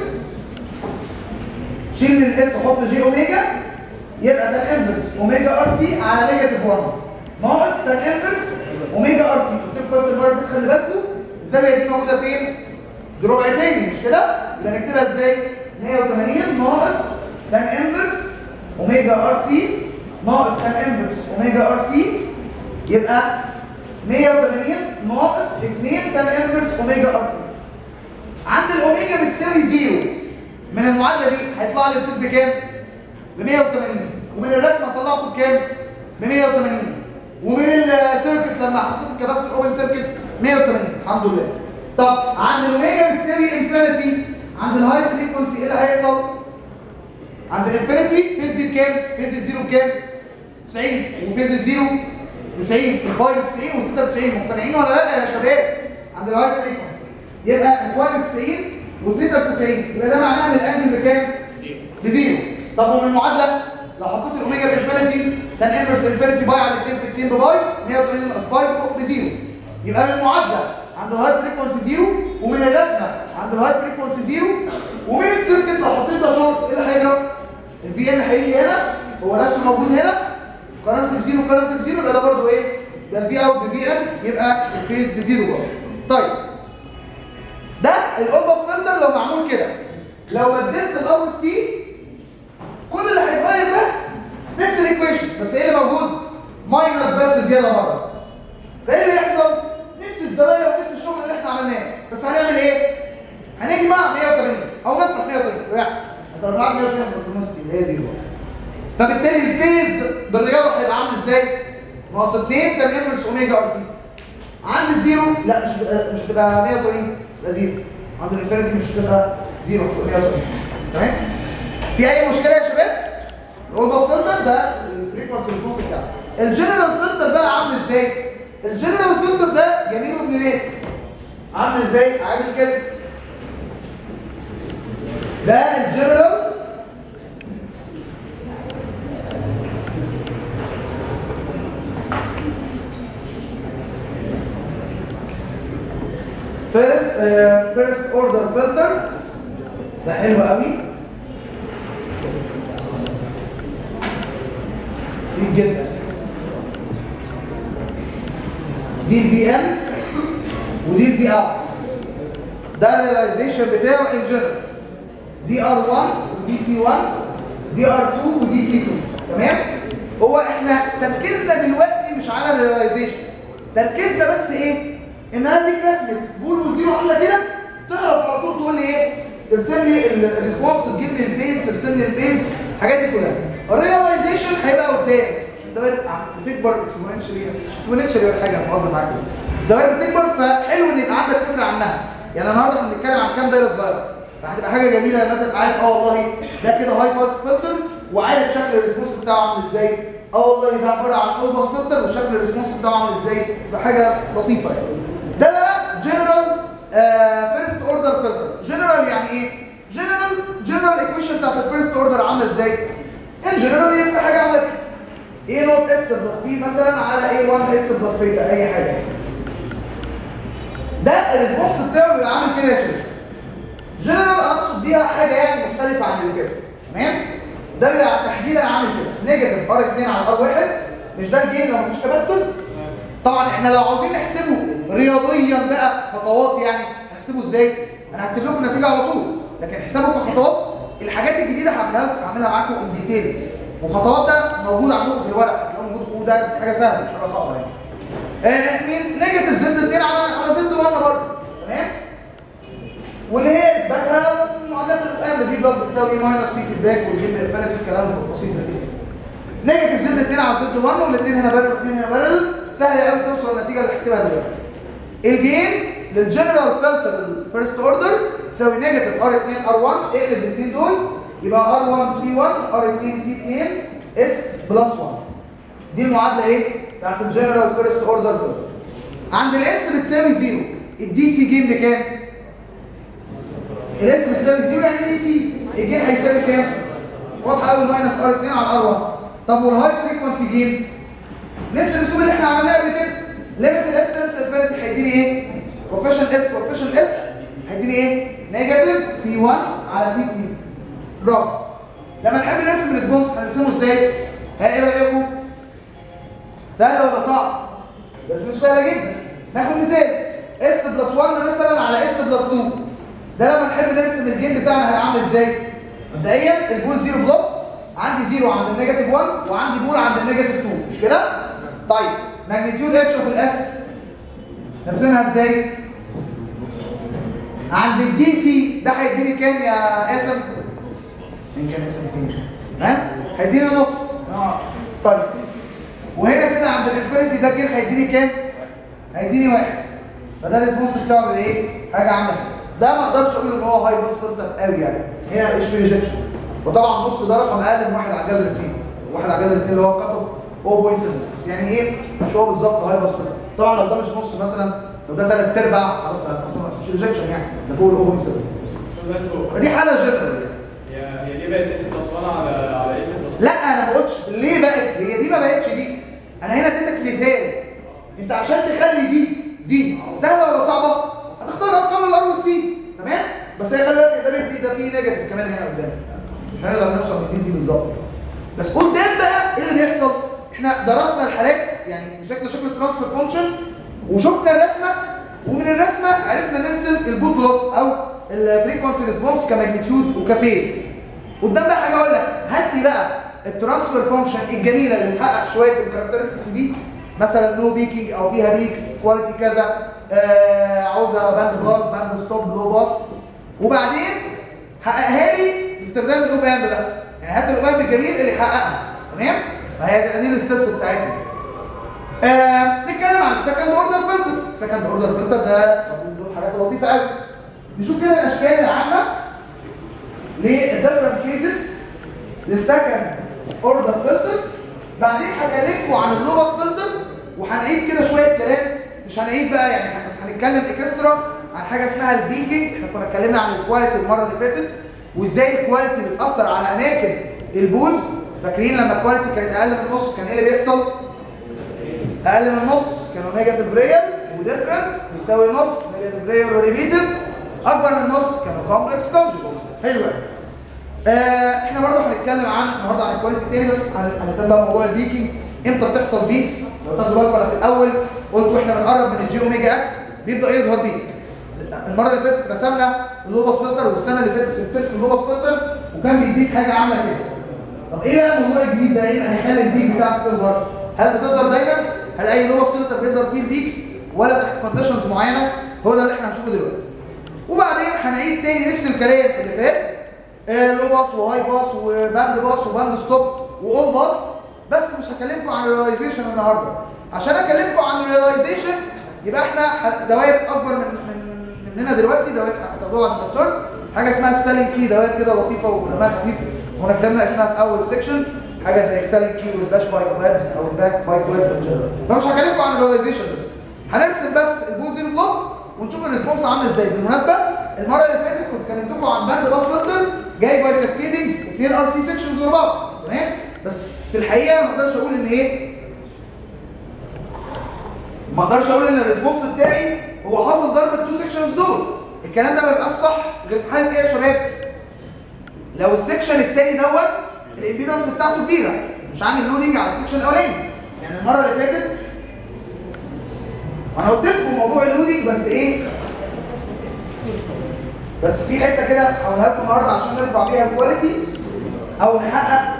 شيل الاس حط جي اوميجا يبقى ده الانفرس اوميجا ار سي على نيجاتيف 1 ناقص ده الانفرس اوميجا ار سي قلت لكم بس المره اللي فاتت خلي بالكم الزاويه دي موجوده فين؟ دي ربع تاني مش كده؟ يبقى نكتبها ازاي؟ 180 ناقص تان انفرس اوميجا ار سي ناقص تان انفرس اوميجا ار سي يبقى 180 ناقص 2 تان انفرس اوميجا ار سي عند الاوميجا بتساوي زيرو من المعادله دي هيطلع لي الفيز بكام؟ ب 180 ومن الرسمه طلعته بكام؟ ب 180 ومن السيركت لما حطيت الكباستور اوبن سيركت 180 الحمد لله طب عند الاوميجا بتساوي انفينيتي عند الهاي فريكونسي ايه اللي هيحصل؟ عند الانفينيتي فيز دي بكام؟ فيز الزيرو بكام؟ 90 وفيز الزيرو 90 الفاي 90 والثيتا 90 مقتنعين ولا لا يا شباب؟ عند الهاي فريكونسي يبقى الفاي 90 والثيتا 90 يبقى ده معناه ان الانجل بكام؟ بزيرو طب ومن المعادله لو حطيت الاوميجا بانفينيتي كان انفرس انفينيتي باي على 2 في 2 بباي 180 ناقص باي بزيرو يبقى من المعادله عند الهاي فريكونسي زيرو ومن الرسمه عند الهاي فريكونسي زيرو ومن السيركت لو حطيت ده شورت ايه اللي هيجرى؟ الفي ان هيجي هنا هو رسم موجود هنا كرنت بزيرو كرنت بزيرو يبقى ده برضه ايه؟ ده الفي اوت بفي ان يبقى الفيز بزيرو برضه طيب ده الاولباس فلتر لو معمول كده لو بدلت الاول سي كل اللي هيتغير بس نفس الايكويشن بس ايه اللي موجود؟ ماينس بس زياده بره فايه اللي يحصل؟ نفس الزوايا ونفس الشغل اللي احنا عملناه بس هنعمل ايه؟ هنجمع 180 او نطرح 180 واحد هنطرح 180 بالكونستي اللي هي زيرو فبالتالي الفيز بالرياضه هيبقى عامل ازاي؟ ناقص 2 كان انفرس اوميجا ار سي عند الزيرو لا مش هتبقى مش هتبقى 180 تبقى زيرو عند الانفينيتي مش هتبقى زيرو هتبقى 180 تمام؟ في اي مشكله يا شباب؟ الاول باس فلتر ده الفريكونسي ريسبونس بتاعه الجنرال فلتر بقى عامل ازاي؟ الجنرال فلتر ده جميل وابن ناس عامل ازاي عامل كده ده الجنرال فيرست فيرست اوردر فلتر ده حلو قوي جميل جدا دي البي ام ودي البي ار ده الريلايزيشن بتاعه ان جنرال دي ار 1 ودي سي 1 دي ار 2 ودي سي 2 تمام هو احنا تركيزنا دلوقتي مش على الريلايزيشن تركيزنا بس ايه ان انا اديك رسمه بول وزيرو عامله كده تعرف على طول تقول لي ايه ترسم لي الريسبونس تجيب لي الفيز ترسم لي الفيز الحاجات دي كلها الريلايزيشن هيبقى قدام الدوائر بتكبر اكسبوننشالي اكسبوننشالي ولا حاجه مؤاخذه معاك الدوائر بتكبر فحلو ان يبقى عندك فكره عنها يعني النهارده احنا بنتكلم عن كام دايره صغيره فهتبقى حاجه جميله ان انت تبقى عارف اه والله ده كده هاي باس فلتر وعارف شكل الريسبونس بتاعه عامل ازاي اه والله ده عباره عن اول باس فلتر وشكل الريسبونس بتاعه عامل ازاي تبقى حاجه لطيفه يعني ده بقى جنرال فيرست اوردر فلتر جنرال يعني ايه جنرال جنرال ايكويشن بتاعت الفيرست اوردر عامله ازاي ان جنرال يبقى حاجه عامله كده ايه نوت اس بلس بي مثلا على ايه 1 اس بلس بيتا اي حاجه ده الريسبونس بتاعه بيبقى عامل كده يا شباب جنرال اقصد بيها حاجه يعني مختلفه عن اللي كده تمام ده بيبقى تحديدا عامل كده نيجاتيف ار 2 على ار 1 مش ده الجين لو مفيش كاباستنس طبعا احنا لو عاوزين نحسبه رياضيا بقى خطوات يعني هنحسبه ازاي انا هكتب لكم النتيجه على طول لكن حسابه كخطوات الحاجات الجديده هعملها هعملها معاكم ان ديتيلز وخطوات ده موجود عندكم في الورق هتلاقوه موجود فوق ده حاجه سهله مش حاجه صعبه يعني آه مين نيجاتيف زد 2 على على زد 1 برضه تمام واللي هي اثباتها معادلات القيم دي بلس بتساوي ايه ماينس في فيدباك والجيم فلت في الكلام البسيط ده كده نيجاتيف زد 2 على زد 1 والاثنين هنا بارل والاثنين هنا بارل سهل قوي توصل للنتيجه اللي هكتبها دلوقتي الجين للجنرال فلتر الفيرست اوردر يساوي نيجاتيف ار 2 ار 1 اقلب الاثنين دول يبقى ار 1 سي 1 ار 2 سي 2 اس بلس 1 دي المعادله ايه بتاعت الجنرال فيرست اوردر فلتر عند الاس بتساوي زيرو الدي سي جيم بكام الاس بتساوي زيرو يعني دي سي الجين هيساوي كام واضحه قوي ماينس ار 2 على ار 1 طب والهاي فريكونسي جين نفس الرسوم اللي احنا عملناها قبل كده ليميت الاس نفس الفيرتي هيديني ايه كوفيشن اس كوفيشن اس هيديني ايه نيجاتيف سي 1 على سي 2 برافو لما نحب نرسم الريسبونس هنرسمه ازاي ها ايه رايكم سهله ولا صعب بس مش سهله جدا ناخد مثال اس بلس 1 مثلا على اس بلس 2 ده لما نحب نرسم الجيم بتاعنا هيبقى عامل ازاي مبدئيا البول زيرو بلوت عندي زيرو عند النيجاتيف 1 وعندي بول عند النيجاتيف 2 مش كده طيب ماجنتيود اتش اوف الاس نرسمها ازاي عند الدي سي ده هيديني كام يا قاسم مين كان قاسم فين ها هيديني نص اه طيب وهنا كده عند الانفينيتي ده كده هيديني كام هيديني واحد فده الريسبونس بتاعه بالايه حاجه عامله كده. ده ما اقدرش اقول ان هو هاي باس فلتر قوي يعني هنا مش في ريجكشن وطبعا نص ده رقم اقل من واحد على الجذر 2 واحد على الجذر 2 اللي هو كات اوف 0.7 بس يعني ايه مش هو بالظبط هاي باس فلتر طبعا لو ده مش نص مثلا لو ده ثلاث ارباع خلاص بقى اصلا مش ريجكشن يعني ده فوق ال 0.7 بس هو فدي حاله جنرال يعني هي هي ليه بقت اس بلس 1 على على اس بلس لا انا ما قلتش ليه بقت هي دي ما بقتش دي انا هنا اديتك مثال انت عشان تخلي دي دي سهله ولا صعبه هتختار ارقام الار والسي تمام بس هي خلي بالك ده بيدي ده فيه نيجاتيف كمان هنا قدام مش هنقدر نوصل للدي دي بالظبط بس قدام بقى ايه اللي بيحصل احنا درسنا الحالات يعني مسكنا شكل الترانسفير فانكشن وشفنا الرسمه ومن الرسمه عرفنا نرسم البوت بلوت او الفريكونسي ريسبونس كماجنتيود وكفيز قدام بقى حاجه اقول لك هات لي بقى الترانسفير فانكشن الجميله اللي بتحقق شويه الكاركترستكس دي مثلا نو بيكينج او فيها بيك كواليتي كذا آه عاوزه باند باس باند ستوب لو باس وبعدين حققها لي باستخدام الاوب امب ده يعني هات الاوب امب الجميل اللي يحققها تمام فهي دي الستبس بتاعتنا آه نتكلم عن السكند اوردر فلتر السكند اوردر فلتر ده دول حاجات لطيفه قوي نشوف كده الاشكال العامه للديفرنت كيسز للسكند اوردر فلتر بعدين هكلمكم عن اللوبس فلتر وهنعيد كده شويه كلام مش مش هنعيد بقى يعني بس هنتكلم اكسترا عن حاجه اسمها البيكينج احنا كنا اتكلمنا عن الكواليتي المره اللي فاتت وازاي الكواليتي بتاثر على اماكن البولز فاكرين لما الكواليتي كانت اقل من النص كان ايه اللي بيحصل؟ اقل من النص كانوا نيجاتيف ريال وديفرنت بيساوي نص نيجاتيف ريال وريبيتد اكبر من النص كانوا كومبلكس كونجوجال حلو قوي آه احنا برضه هنتكلم عن النهارده عن الكواليتي تاني بس هن- هنتكلم بقى موضوع البيكينج امتى بتحصل بيكس لو تاخدوا بالكم انا في الاول قلت واحنا بنقرب من الجي اوميجا اكس بيبدا يظهر بيك المره اللي فاتت رسمنا اللوبس فلتر والسنه اللي فاتت بنرسم اللوبس فلتر وكان بيديك حاجه عامله كده طب ايه بقى الموضوع الجديد ده ايه اللي هيخلي البيك بتاعتك تظهر هل بتظهر دايما هل اي لوبس فلتر بيظهر فيه البيكس ولا تحت كونديشنز معينه هو ده اللي احنا هنشوفه دلوقتي وبعدين هنعيد تاني نفس الكلام اللي فات آه، لو باص وهاي باص وباند باص وباند ستوب واول باص بس مش هكلمكم عن الريلايزيشن النهارده عشان اكلمكم عن الريلايزيشن يبقى احنا ح- دوائر اكبر من من مننا دلوقتي دوائر هتاخدوها عند الدكتور حاجه اسمها السالين كي دوائر كده لطيفه ودمها خفيف كنا اتكلمنا اسمها في اول سيكشن حاجه زي السالين كي والباش بايكوبادز او الباك بايكوبادز فمش هكلمكم عن الريلايزيشن بس هنرسم بس البوزين بلوت ونشوف الريسبونس عامل ازاي بالمناسبه المره اللي فاتت كنت كلمتكم عن باند باس فلتر جاي باي كاسكيدنج اثنين ار سي سيكشنز ورا بعض تمام بس في الحقيقه ما اقدرش اقول ان ايه ما اقدرش اقول ان الريسبونس بتاعي هو حاصل ضرب التو سيكشنز دول الكلام ده ما بيبقاش صح غير في حاله ايه يا شباب لو السيكشن التاني دوت الامبيدنس بتاعته كبيره مش عامل لودنج على السيكشن الاولاني يعني المره اللي فاتت انا قلت لكم موضوع اللودنج بس ايه بس في حته كده هقولها لكم النهارده عشان نرفع بيها الكواليتي او نحقق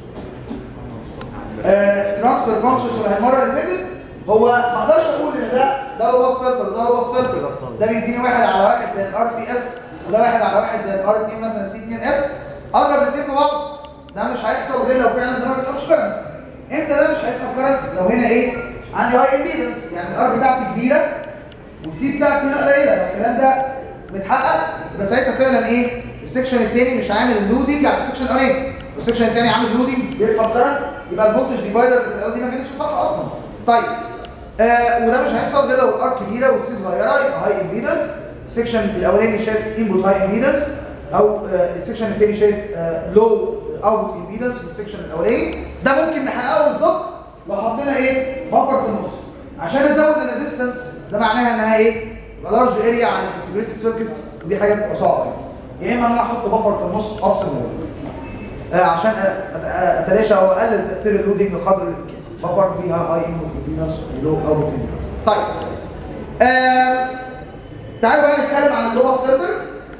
ترانسفير فانكشن شبه المره اللي فاتت هو ما اقدرش اقول ان ده ده لو باص فلتر وده لو باص فلتر ده بيديني واحد على واحد زي الار سي اس وده واحد على واحد زي الار 2 مثلا سي 2 اس اقرب الاثنين في بعض ده مش هيحصل غير لو فعلا ده ما بيحصلش كرنت امتى ده مش هيحصل كرنت لو هنا ايه عندي هاي امبيدنس يعني الار بتاعتي كبيره والسي بتاعتي هنا قليله لو الكلام ده متحقق يبقى ساعتها فعلا ايه السكشن الثاني مش عامل لودنج على السكشن الاولاني والسكشن الثاني عامل لودنج بيسحب كرنت يبقى الفولتج ديفايدر اللي في الاول دي ما كانتش صح اصلا طيب آه وده مش هيحصل غير لو الار كبيره والسي صغيره يبقى هاي امبيدنس السكشن الاولاني شايف انبوت هاي امبيدنس او آه السكشن الثاني شايف لو اوت امبيدنس في السكشن الاولاني ده ممكن نحققه بالظبط لو حطينا ايه بفر في النص عشان ازود الريزيستنس ده معناها انها ايه يبقى لارج اريا عن الانتجريتد سيركت ودي حاجه بتبقى صعبه يعني يا اما ان انا احط بفر في النص افصل منه آه عشان أ- أ- اتلاشى او اقلل تاثير اللودنج بقدر الامكان بفر فيها هاي انبوت امبيدنس ولو اوت امبيدنس طيب آه تعالوا بقى نتكلم عن اللوبس فلتر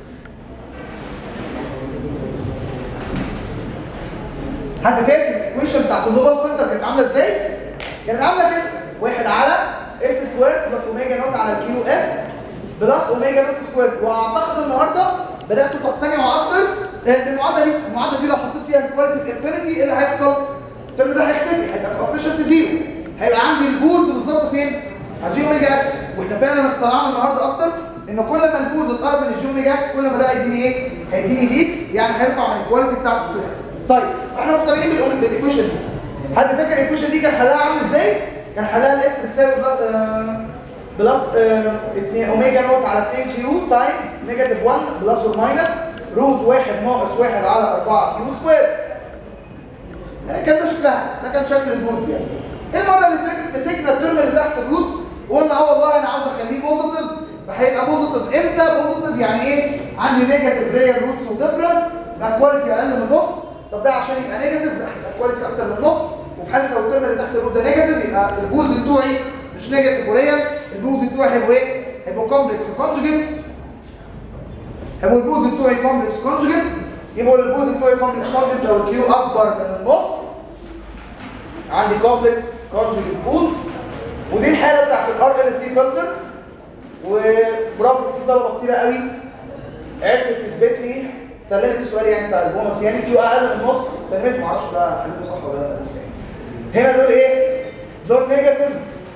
حد فاكر الايكويشن بتاعت اللوبس فلتر كانت عامله ازاي؟ كانت عامله كده واحد على اس سكوير بلس اوميجا نوت على الكيو اس بلس اوميجا نوت سكوير واعتقد النهارده بداتوا تقتنعوا اكتر ان المعادله دي المعادله دي لو حطيت فيها الكواليتي الانفينيتي ايه اللي هيحصل؟ الترم ده هيختفي هيبقى كوفيشنت زيرو هيبقى عندي البولز بالظبط فين؟ على جي اوميجا اكس واحنا فعلا اقتنعنا النهارده اكتر ان كل ما البولز اتقرب من الجي اوميجا اكس كل ما ده هيديني ايه؟ هيديني بيكس يعني هيرفع من الكواليتي بتاعت السيركت طيب احنا مقتنعين بالأومي- بالايكويشن دي حد فاكر الايكويشن دي كان حلها عامل ازاي؟ كان حلها الاس بتساوي بلس- آه، بلس آه، اتنين- اوميجا نوت على 2 كيو تايمز نيجاتيف 1 بلس اور ماينس روت 1 ناقص 1 على 4 كيو سكوير آه، كان ده شكلها ده كان شكل البولت يعني المره اللي فاتت مسكنا الترم اللي تحت الروت وقلنا اه والله انا عاوز اخليه بوزيتيف فهيبقى بوزيتيف امتى بوزيتيف يعني ايه عندي نيجاتيف ريال روتس وديفرنت يبقى كواليتي اقل من نص طب ده عشان يبقى نيجاتيف لا يبقى كواليتي اكتر من نص وفي حاله لو الترم اللي تحت الروت ده نيجاتيف يبقى البولز بتوعي مش نيجاتيف وريال البولز بتوعي هيبقوا ايه؟ هيبقوا كومبلكس كونجوجيت هيبقوا البولز بتوعي كومبلكس كونجوجيت يبقوا البولز بتوعي كومبلكس كونجوجيت لو الكيو اكبر من النص عندي كومبلكس كونجوجيت بولز ودي الحاله بتاعت الار ال سي فلتر وبرافو في طلبه كتيره قوي عرفت تثبت لي سلمت السؤال يعني بتاع البونص يعني كيو اقل من النص سلمت معرفش بقى حلته صح ولا لا بس يعني. هنا دول ايه؟ دول نيجاتيف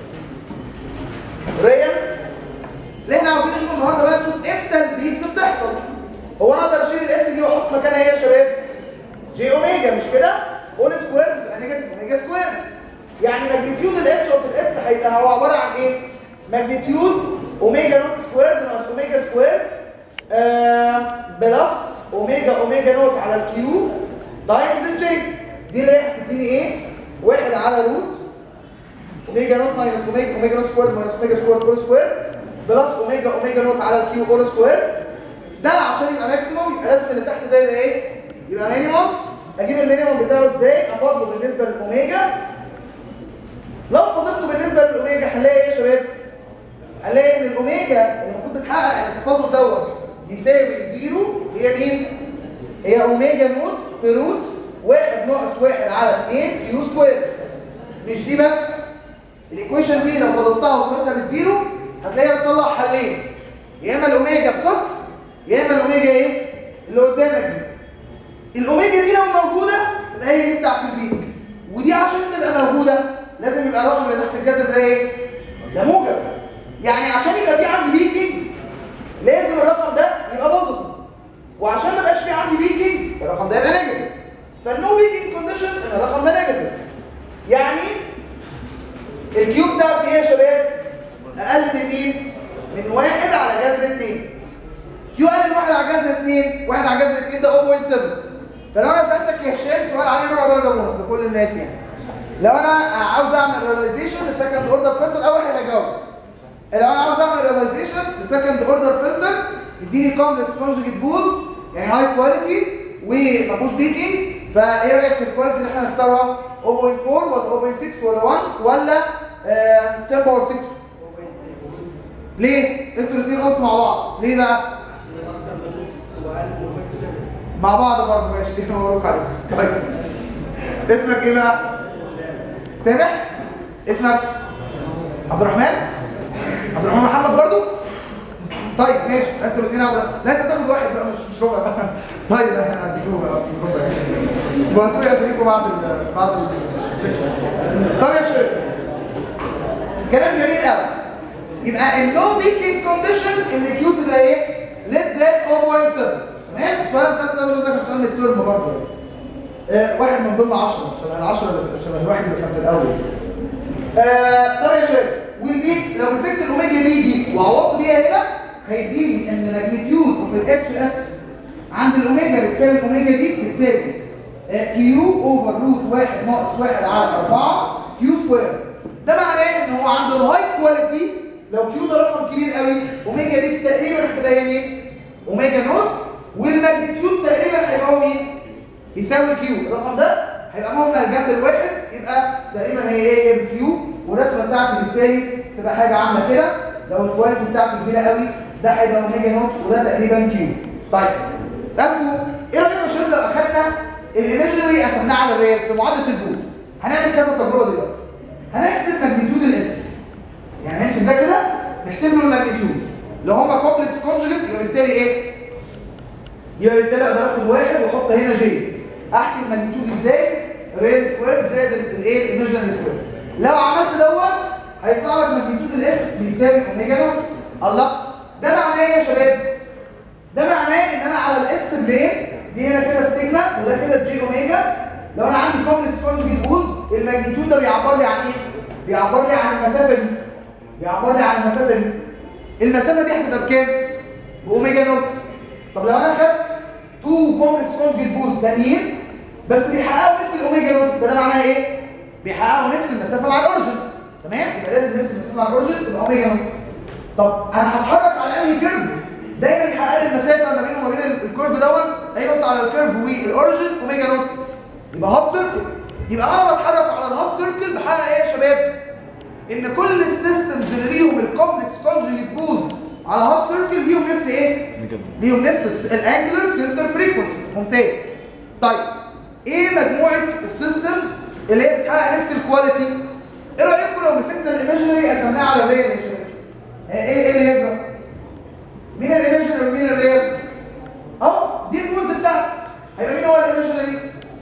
ريال اللي احنا عاوزين نشوفه النهارده بقى نشوف امتى البيكس بتحصل هو انا اقدر اشيل الاس دي واحط مكانها ايه يا شباب؟ جي اوميجا مش كده؟ اول سكوير يبقى نيجاتيف اوميجا سكوير يعني ماجنتيود الاتش اوف الاس هيبقى هو عباره عن ايه؟ ماجنتيود اوميجا نوت سكوير ناقص اوميجا سكوير آه بلس اوميجا اوميجا نوت على الكيو تايمز الجي دي اللي هي هتديني ايه؟ واحد على روت اوميجا نوت ماينس اوميجا اوميجا نوت سكوير ماينس اوميجا سكوير كل سكوير بلس اوميجا اوميجا نوت على الكيو كل سكوير ده عشان يبقى ماكسيموم يبقى لازم اللي تحت ده يبقى ايه؟ يبقى مينيموم اجيب المينيموم بتاعه ازاي؟ افضله بالنسبه للاوميجا لو فضلته بالنسبه للاوميجا هنلاقي ايه يا شباب؟ هنلاقي ان الاوميجا اللي المفروض بتحقق التفاضل دوت يساوي زيرو هي مين؟ هي اوميجا نوت في روت واحد ناقص واحد على 2 كيو سكوير مش دي بس الايكويشن دي لو فضلتها وصلتها بالزيرو هتلاقيها بتطلع حلين يا اما الاوميجا بصفر يا اما الاوميجا ايه؟ اللي قدامك دي الاوميجا دي لو موجوده تبقى هي دي بتاعت البيك ودي عشان تبقى موجوده لازم يبقى الرقم اللي تحت الجذر ده ايه؟ ده موجب يعني عشان يبقى في عندي بيكينج لازم الرقم ده يبقى بوزيتيف وعشان ما يبقاش في عندي بيكينج الرقم ده يبقى نيجاتيف فالنو بيكينج كونديشن ان الرقم ده نيجاتيف يعني الكيو بتاعتي ايه يا شباب؟ اقل من مين؟ من واحد على جذر 2 كيو اقل من واحد على جذر 2 واحد على جذر 2 ده 0.7 فلو انا سالتك يا هشام سؤال عليه ربع درجه بونص لكل الناس يعني لو انا عاوز اعمل ريلايزيشن لسكند اوردر فلتر اول واحد هيجاوب لو انا عاوز اعمل ريلايزيشن لسكند اوردر فلتر يديني كومبلكس كونجوجيت بولز يعني هاي كواليتي وما فيهوش بيكينج فايه رايك في الكواليتي اللي احنا نختارها 0.4 ولا 0.6 ولا 1 ولا آه 10 باور 6 ليه؟ انتوا الاثنين غلطوا مع بعض ليه بقى؟ مع بعض برضه ماشي كده مبروك عليك طيب اسمك ايه بقى؟ سامح؟ اسمك؟ عبد الرحمن؟ عبد الرحمن محمد برضو؟ طيب ماشي انتوا الاثنين عبد لا انت تاخد واحد بقى مش مش ربع بقى طيب انا هديكم بقى بس ربع وهاتوا لي اساميكم بعد ال بعد السكشن طب يا شباب كلام جميل قوي يبقى النو بيكينج كونديشن ان كيو تبقى ايه؟ ليت ذان 0.7 تمام؟ السؤال اللي سالته ده ده كان سؤال من الترم برضه آه واحد من ضمن 10 شبه ال 10 اللي شبه الواحد اللي كان في الاول آه طب يا شباب والبيك لو مسكت الاوميجا بي دي وعوضت بيها هنا هيديني ان ماجنتيود اوف الاتش اس عند الاوميجا بتساوي الاوميجا دي بتساوي آه كيو اوفر روت 1 ناقص 1 على 4 كيو سكوير ده معناه ان هو عند الهاي كواليتي لو كيو ده رقم كبير قوي اوميجا دي تقريبا هتبقى هي مين؟ اوميجا نوت والماجنتيود تقريبا هيبقى هو مين؟ بيساوي كيو الرقم ده هيبقى مهمل جنب الواحد يبقى تقريبا هي ايه ام كيو والرسمه بتاعتي بالتالي تبقى حاجه عامله كده لو الكواليتي بتاعتي كبيره قوي ده هيبقى اوميجا نوت وده تقريبا كيو طيب اسالكم ايه رايكم يا شباب لو اخدنا الايميجري قسمناه على الريال في معادله البول هنعمل كذا تجربه دلوقتي هنحسب ماجنتيود الاس يعني هنحسب ده كده نحسب له الماجنتيود لو هما كومبلكس كونجكت يبقى بالتالي ايه يبقى بالتالي اقدر اخد واحد واحط هنا جي احسب الماجنتيود ازاي ريال سكوير زائد الايه الايميجري سكوير لو عملت دوت هيطلع لك ماجنتيود الاس بيساوي اوميجا نوت الله ده معناه ايه يا شباب ده معناه ان انا على الاس بلين دي هنا كده السيجما وده كده الجي اوميجا لو انا عندي كومبلكس كونجوجيت بولز الماجنتيود ده بيعبر لي عن ايه بيعبر لي عن المسافه دي بيعبر لي عن المسافه دي المسافه دي هتبقى بكام باوميجا نوت طب لو انا خدت تو كومبلكس كونجوجيت بولز تانيين بس بيحققوا نفس الاوميجا نوت يبقى ده معناها ايه بيحققوا نفس المسافه مع الاوريجن تمام يبقى لازم نفس المسافه مع الاوريجن تبقى اوميجا نوت طب انا هتحرك على انهي كيرف دايما يحقق لي المسافه ما بينه وما بين الكيرف دوت اي نقطه على الكيرف والاوريجن اوميجا نوت يبقى هاف سيركل يبقى انا بتحرك على الهاف سيركل بحقق ايه يا شباب ان كل السيستمز اللي ليهم الكومبلكس كونجوجيت بولز على هاف سيركل ليهم نفس ايه ليهم نفس الانجلر سنتر فريكونسي ممتاز طيب ايه مجموعه السيستمز اللي هي بتحقق نفس الكواليتي ايه رايكم لو مسكنا الايماجينري قسمناه على الريال يا شباب ايه ايه اللي هيبقى مين الايماجينري ومين الريال اهو دي البولز بتاعتي هيبقى مين هو الايماجينري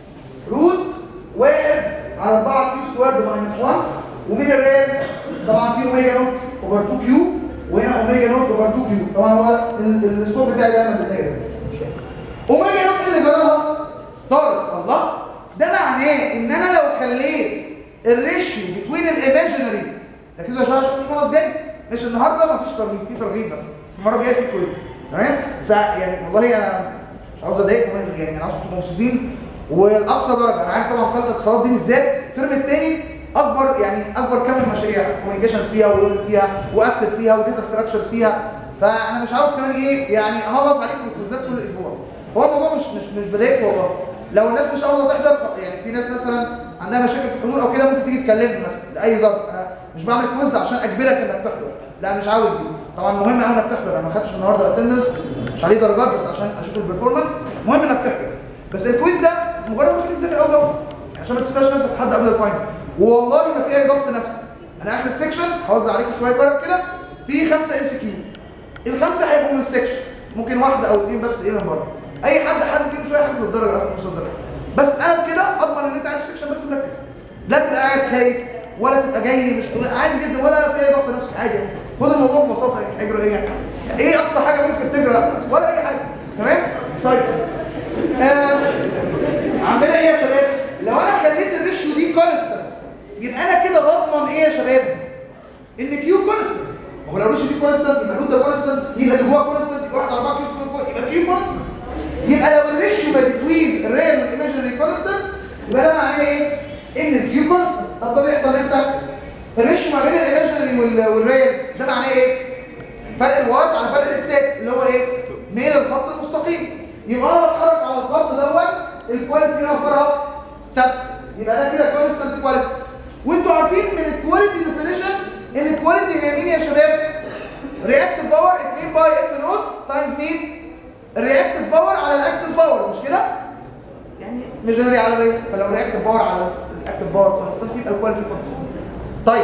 روت واحد على 4 كيو سكوير ماينس 1 ومين الريال طبعا في اوميجا نوت اوفر 2 كيو وهنا اوميجا نوت اوفر 2 كيو طبعا هو ال- السكور بتاعي دايما بالنيجاتيف اوميجا نوت ايه اللي جرالها طارت الله ده معناه ان انا لو خليت الريشيو بتوين الايماجينري ركزوا يا شباب عشان الخلاص جاي مش النهارده مفيش ترغيب في ترغيب بس بس المره الجايه في كويز تمام بس يعني والله انا مش عاوز اضايقكم يعني انا عاوزكم تبقوا مبسوطين والاقصى درجه انا عارف طبعا ثالثه اتصالات دي بالذات الترم الثاني اكبر يعني اكبر كم من المشاريع كوميونيكيشنز فيها وويبز فيها واكتف فيها وداتا ستراكشرز فيها فانا مش عاوز كمان ايه يعني اخلص عليكم الكويزات طول الاسبوع هو الموضوع مش مش مش بضايقكم والله لو الناس مش عاوزه تحضر يعني في ناس مثلا عندها مشاكل في الحضور او كده ممكن تيجي تكلمني مثلا لاي ظرف انا مش بعمل كويز عشان اجبرك انك تحضر لا مش عاوز دي طبعا مهم قوي انك تحضر انا ما خدتش النهارده اتندنس مش عليه درجات بس عشان اشوف البرفورمانس مهم انك تحضر بس الكويز ده مجرد ما تذاكر اول باول عشان ما تنساش نفسك لحد قبل الفاينل والله ما في اي ضغط نفسي انا اخر السكشن هوزع عليكم شويه ورق كده في خمسه ام سي كيو الخمسه هيبقوا من السكشن ممكن واحده او اثنين بس ايه من بره اي حد حد فيهم شويه هياخد الدرجه او نص الدرجه بس انا كده اضمن ان انت قاعد في السكشن بس مركز لا تبقى قاعد خايف ولا تبقى جاي مش عادي جدا ولا في اي ضغط نفسي عادي خد الموضوع ببساطه يعني اجري ايه ايه اقصى حاجه ممكن تجري ولا اي حاجه تمام طيب آه. عندنا ايه يا شباب لو انا خليت الريشيو دي كونستنت يبقى انا كده بضمن ايه يا شباب ان كيو كونستنت هو لو الريشيو دي كونستنت يبقى النود ده كونستنت يبقى اللي جوه كونستنت يبقى 1 4 كيو سكوير يبقى كيو كونستنت يبقى لو الريشيو ما بتوين الريال والايماجينري كونستنت يبقى ده معناه ايه ان الكيو كونستنت طب ده بيحصل امتى الريشيو ما بين الايماجينري والريال ده معناه ايه فرق الوايت على فرق الاكسات اللي هو ايه ميل الخط المستقيم يبقى انا بتحرك على الخط دوت الكواليتي هنا اخبارها ثابته يبقى ده كده كونستنت كواليتي وانتوا عارفين من الكواليتي ديفينيشن ان الكواليتي هي مين يا شباب رياكتيف باور 2 باي اف نوت تايمز مين الرياكتيف باور على الاكتيف باور مش كده يعني ميجنري على ايه فلو رياكتيف باور على الاكتيف باور كونستنت يبقى الكواليتي كونستنت طيب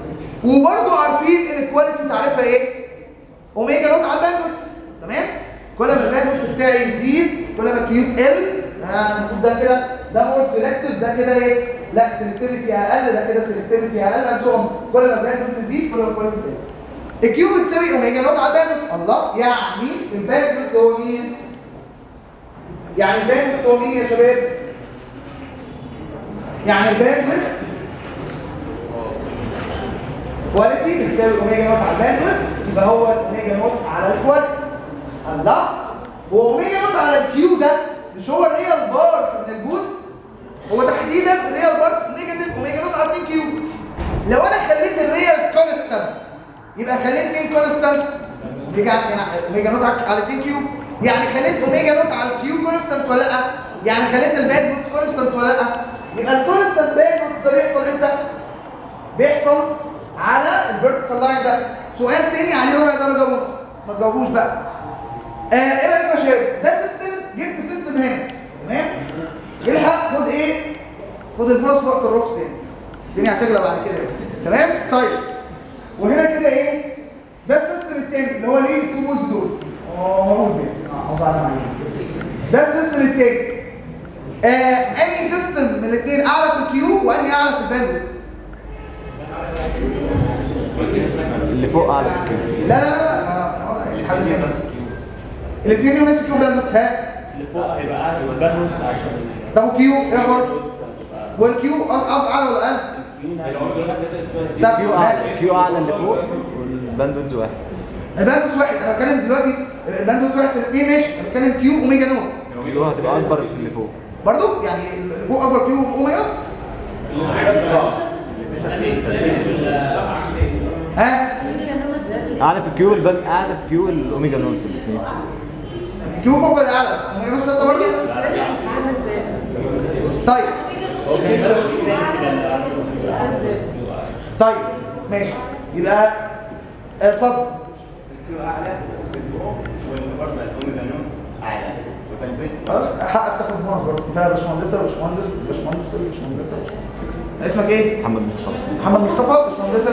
وبرضه عارفين ان الكواليتي تعرفها ايه اوميجا نوت على الباندويث تمام كل ما الباندويث بتاعي يزيد كل ما الكيو تقل المفروض ده كده ده مور سيلكتيف ده كده ايه لا سيلكتيفيتي اقل ده كده سيلكتيفيتي اقل اسهم كل ما الباندويث تزيد كل ما الكواليتي تقل الكيو بتساوي اوميجا نوت على الباندويث الله يعني الباندويث هو مين يعني الباندويث هو مين يا شباب يعني الباندويث كواليتي بتساوي اوميجا نوت على الباندويث يبقى هو اوميجا نوت على الكواليتي الله واوميجا نوت على الكيو ده مش هو الريال بارت من الجود هو تحديدا الريال بارت نيجاتيف اوميجا نوت على 2 كيو لو انا خليت الريال كونستانت يبقى خليت مين كونستانت اوميجا اوميجا نوت على 2 كيو يعني خليت اوميجا نوت على الكيو كونستانت ولا لا يعني خليت الباندويث كونستانت ولا لا يبقى الكونستانت باندويث ده بيحصل امتى بيحصل على الفيرتيكال لاين ده سؤال تاني عليه ربع درجه ونص ما تجاوبوش بقى آه ايه رايك يا شباب ده سيستم جبت سيستم هنا تمام الحق خد ايه خد البلس وقت الروكس يعني الدنيا هتغلى بعد كده تمام طيب وهنا كده ايه ده السيستم التاني اللي هو ليه التو بولز دول اه موجود هنا اه موجود عليه ده السيستم التاني آه انهي سيستم من الاثنين اعلى في الكيو وانهي اعلى في الباندويث اللي فوق اعلى في الكيو لا لا لا ما حد تاني الاثنين يوم اس كيو باندويث ها اللي فوق هيبقى قاعد في البالانس عشان ده هو كيو ايه اخبار والكيو اب اب اعلى ولا اقل ثابت الكيو اعلى الكيو اعلى اللي فوق والباندويدز واحد الباندوس واحد انا بتكلم دلوقتي الباندوس واحد في الاثنين ماشي انا بتكلم كيو اوميجا نوت الكيو هتبقى اكبر في اللي فوق برضو يعني اللي فوق اكبر كيو اوميجا ها اعلى في الكيو البان اعلى في الكيو الاوميجا نوت في الاثنين كيو فوق ولا اعلى بس اوميجا نوت ستة برضو طيب طيب ماشي يبقى آه، اتفضل خلاص حقك تاخد بونص برضه كفايه باشمهندسه وباشمهندس باشمهندس باشمهندسه اسمك ايه؟ محمد مصطفى محمد مصطفى باشمهندسه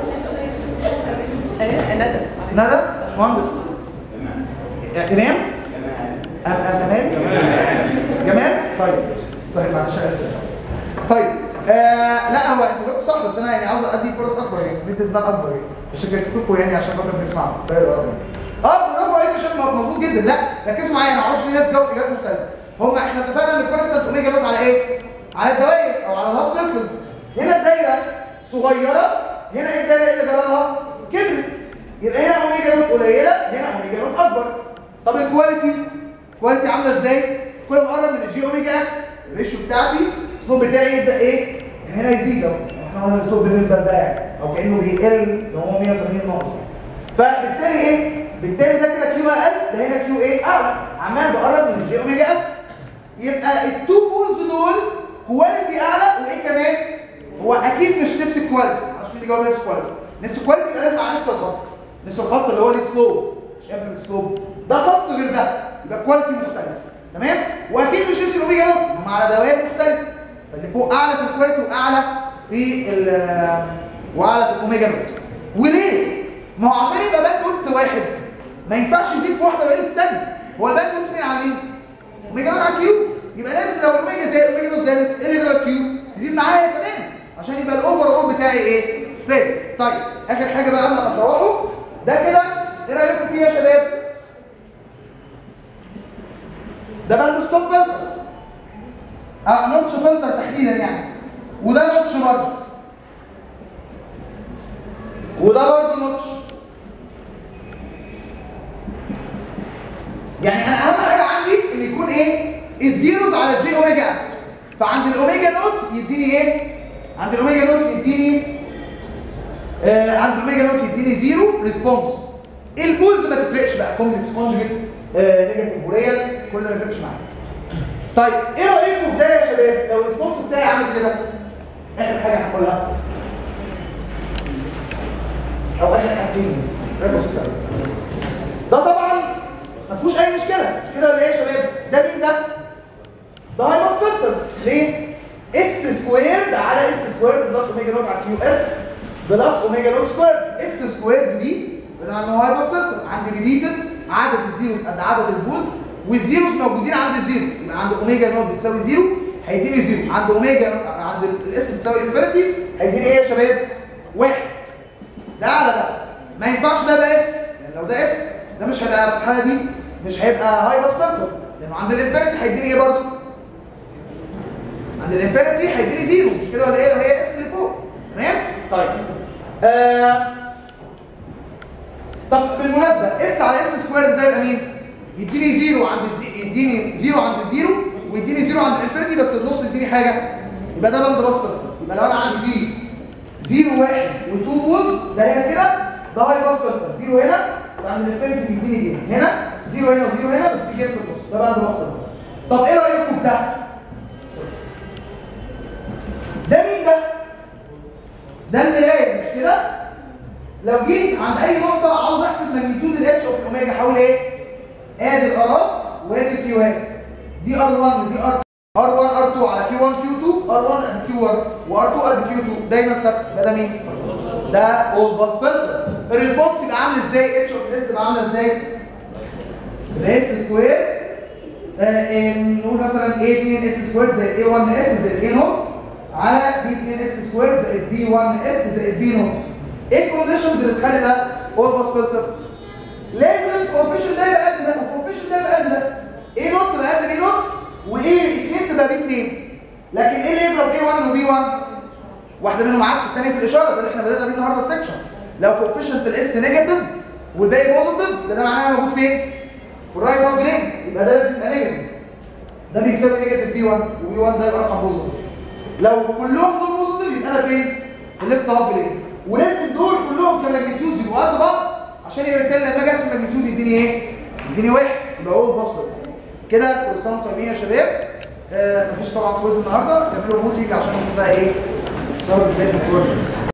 ندى ندى باشمهندس امام أم- أم- امام جمال طيب طيب معلش انا اسف طيب آه لا هو انت جبت صح بس انا يعني عاوز ادي فرص اكبر يعني ندي زمان اكبر يعني مش هكتبكم يعني عشان خاطر نسمع ده الوضع اه برافو عليك يا شباب مظبوط جدا لا ركزوا معايا انا عاوز في ناس جاوبت اجابات مختلفه هم احنا اتفقنا ان الكونستانت اوميجا نوت على ايه؟ على الدوائر او على الهاف سيركلز هنا الدايره صغيره هنا ايه الدايره اللي جرالها؟ كبرت يبقى هنا اوميجا نوت قليله هنا اوميجا نوت اكبر طب الكواليتي الكواليتي عامله ازاي كل ما اقرب من الجي اوميجا اكس الريشيو بتاعتي السلوب بتاعي يبدا ايه يعني هنا يزيد اهو احنا قلنا السلوب بالنسبه لده يعني او كانه بيقل لو هو 180 ناقص فبالتالي ايه بالتالي ده كده كيو اقل ده هنا كيو ايه اعلى عمال بقرب من الجي اوميجا اكس يبقى التو بولز دول كواليتي اعلى وايه كمان هو اكيد مش نفس الكواليتي عشان اللي جاوب نفس الكواليتي نفس الكواليتي يبقى لازم على نفس الخط نفس الخط اللي هو السلوب مش قافل السلوب ده خط غير ده يبقى الكواليتي مختلف تمام واكيد مش نفس الاوميجا نوت هم على دوائر مختلفه فاللي فوق اعلى في الكواليتي واعلى في ال واعلى في الاوميجا نوت وليه ما هو عشان يبقى باند ويدث واحد ما ينفعش يزيد في واحده ويقل في الثانيه هو الباند ويدث مين على مين اوميجا نوت على كيو يبقى لازم لو الاوميجا زادت الاوميجا نوت زادت ايه اللي جرى الكيو تزيد معايا كمان عشان يبقى الاوفر اول بتاعي ايه زاد طيب اخر حاجه بقى قبل ما تروحوا ده كده ايه رايكم فيه يا شباب ده باند ستوب فلتر اه نوتش فلتر تحديدا يعني وده نوتش برضه وده برضه نوتش يعني انا اهم حاجه عندي ان يكون ايه الزيروز على جي اوميجا اكس فعند الاوميجا نوت يديني ايه عند الاوميجا نوت يديني آه عند الاوميجا نوت يديني زيرو ريسبونس البولز ما تفرقش بقى كومبلكس كونجوجيت آه نيجاتيف بوريال كل ده ما يفرقش معايا طيب ايه رايكم في ده يا شباب لو الريسبونس بتاعي عامل كده اخر حاجه هنقولها او اخر حاجتين حاجة بسيطة أوي. ده طبعا ما فيهوش اي مشكله مش كده ولا ايه يا شباب ده مين ده ده هايبر فلتر ليه اس سكويرد على اس سكويرد بلس اوميجا نوت على كيو اس بلس اوميجا نوت سكويرد اس سكويرد دي بناء ان هو هايبر فلتر عندي ريبيتد عدد الزيروز قد عدد البولز والزيروز موجودين عند الزيرو يبقى عند اوميجا نوت بتساوي زيرو هيديني زيرو عند اوميجا نوت عند الاس بتساوي انفينيتي هيديني ايه يا شباب واحد ده على ده ما ينفعش ده يبقى اس يعني لو ده اس ده مش هيبقى في الحاله دي مش هيبقى هاي باس فلتر لانه عند الانفينيتي هيديني ايه برضه عند الانفينيتي هيديني زيرو مش كده ولا ايه هي اس اللي فوق تمام طيب آه. طب بالمناسبه اس على اس سكوير ده يبقى مين يديني زيرو عند الزي... يديني زيرو عند الزيرو ويديني زيرو عند الانفينيتي بس النص يديني حاجه يبقى ده باند باس فلتر يبقى لو انا عندي فيه زيرو واحد وتو بولز ده هنا كده ده هاي باس فلتر زيرو هنا بس عند الانفينيتي بيديني جيم هنا زيرو هنا وزيرو هنا بس في جيم في النص ده باند باس فلتر طب ايه رايكم في ده؟ ده مين ده؟ ده المرايه مش كده؟ لو جيت عند اي نقطه عاوز احسب ماجنتيود الاتش اوف الاوميجا حول ايه؟ ادي الارات وادي الكيوهات دي ار 1 ودي ار ار 1 ار 2 على كيو 1 كيو 2 ار 1 قد كيو 1 وار 2 قد كيو 2 دايما ثابت يبقى ده مين؟ ده اول باس فلتر الريسبونس يبقى عامل ازاي؟ اتش اوف اس يبقى عامله ازاي؟ اس سكوير آه نقول مثلا اي 2 اس سكوير زائد اي 1 اس زائد اي نوت على بي 2 اس سكوير زائد بي 1 اس زائد بي نوت ايه الكونديشنز اللي تخلي ده اول باس فلتر؟ لازم الكوفيشن ده يبقى قد ده والكوفيشن ده يبقى قد ده ايه نوت تبقى قد بي نوت وايه 2 تبقى بي 2 لكن ايه اللي يضرب ايه 1 وبي 1 واحده منهم عكس الثانيه في الاشاره ده اللي احنا بدانا بيه النهارده السكشن لو كوفيشنت الاس نيجاتيف والباقي بوزيتيف ده معناه موجود فين في الرايت هاند بلين يبقى ده لازم يبقى نيجاتيف ده بيساوي نيجاتيف بي 1 وبي 1 ده يبقى رقم بوزيتيف لو كلهم دول بوزيتيف يبقى انا فين في الليفت هاند بلين ولازم دول كلهم كماجنتيودز يبقوا قد بعض عشان يبقى بالتالي لما اجي اقسم الماجنتيود يديني ايه؟ يديني واحد يبقى اول بصر كده كل سنه وانتم طيبين يا شباب آه مفيش طبعا كويز النهارده تعملوا فوت يجي عشان نشوف بقى ايه صار ازاي في الكورنرز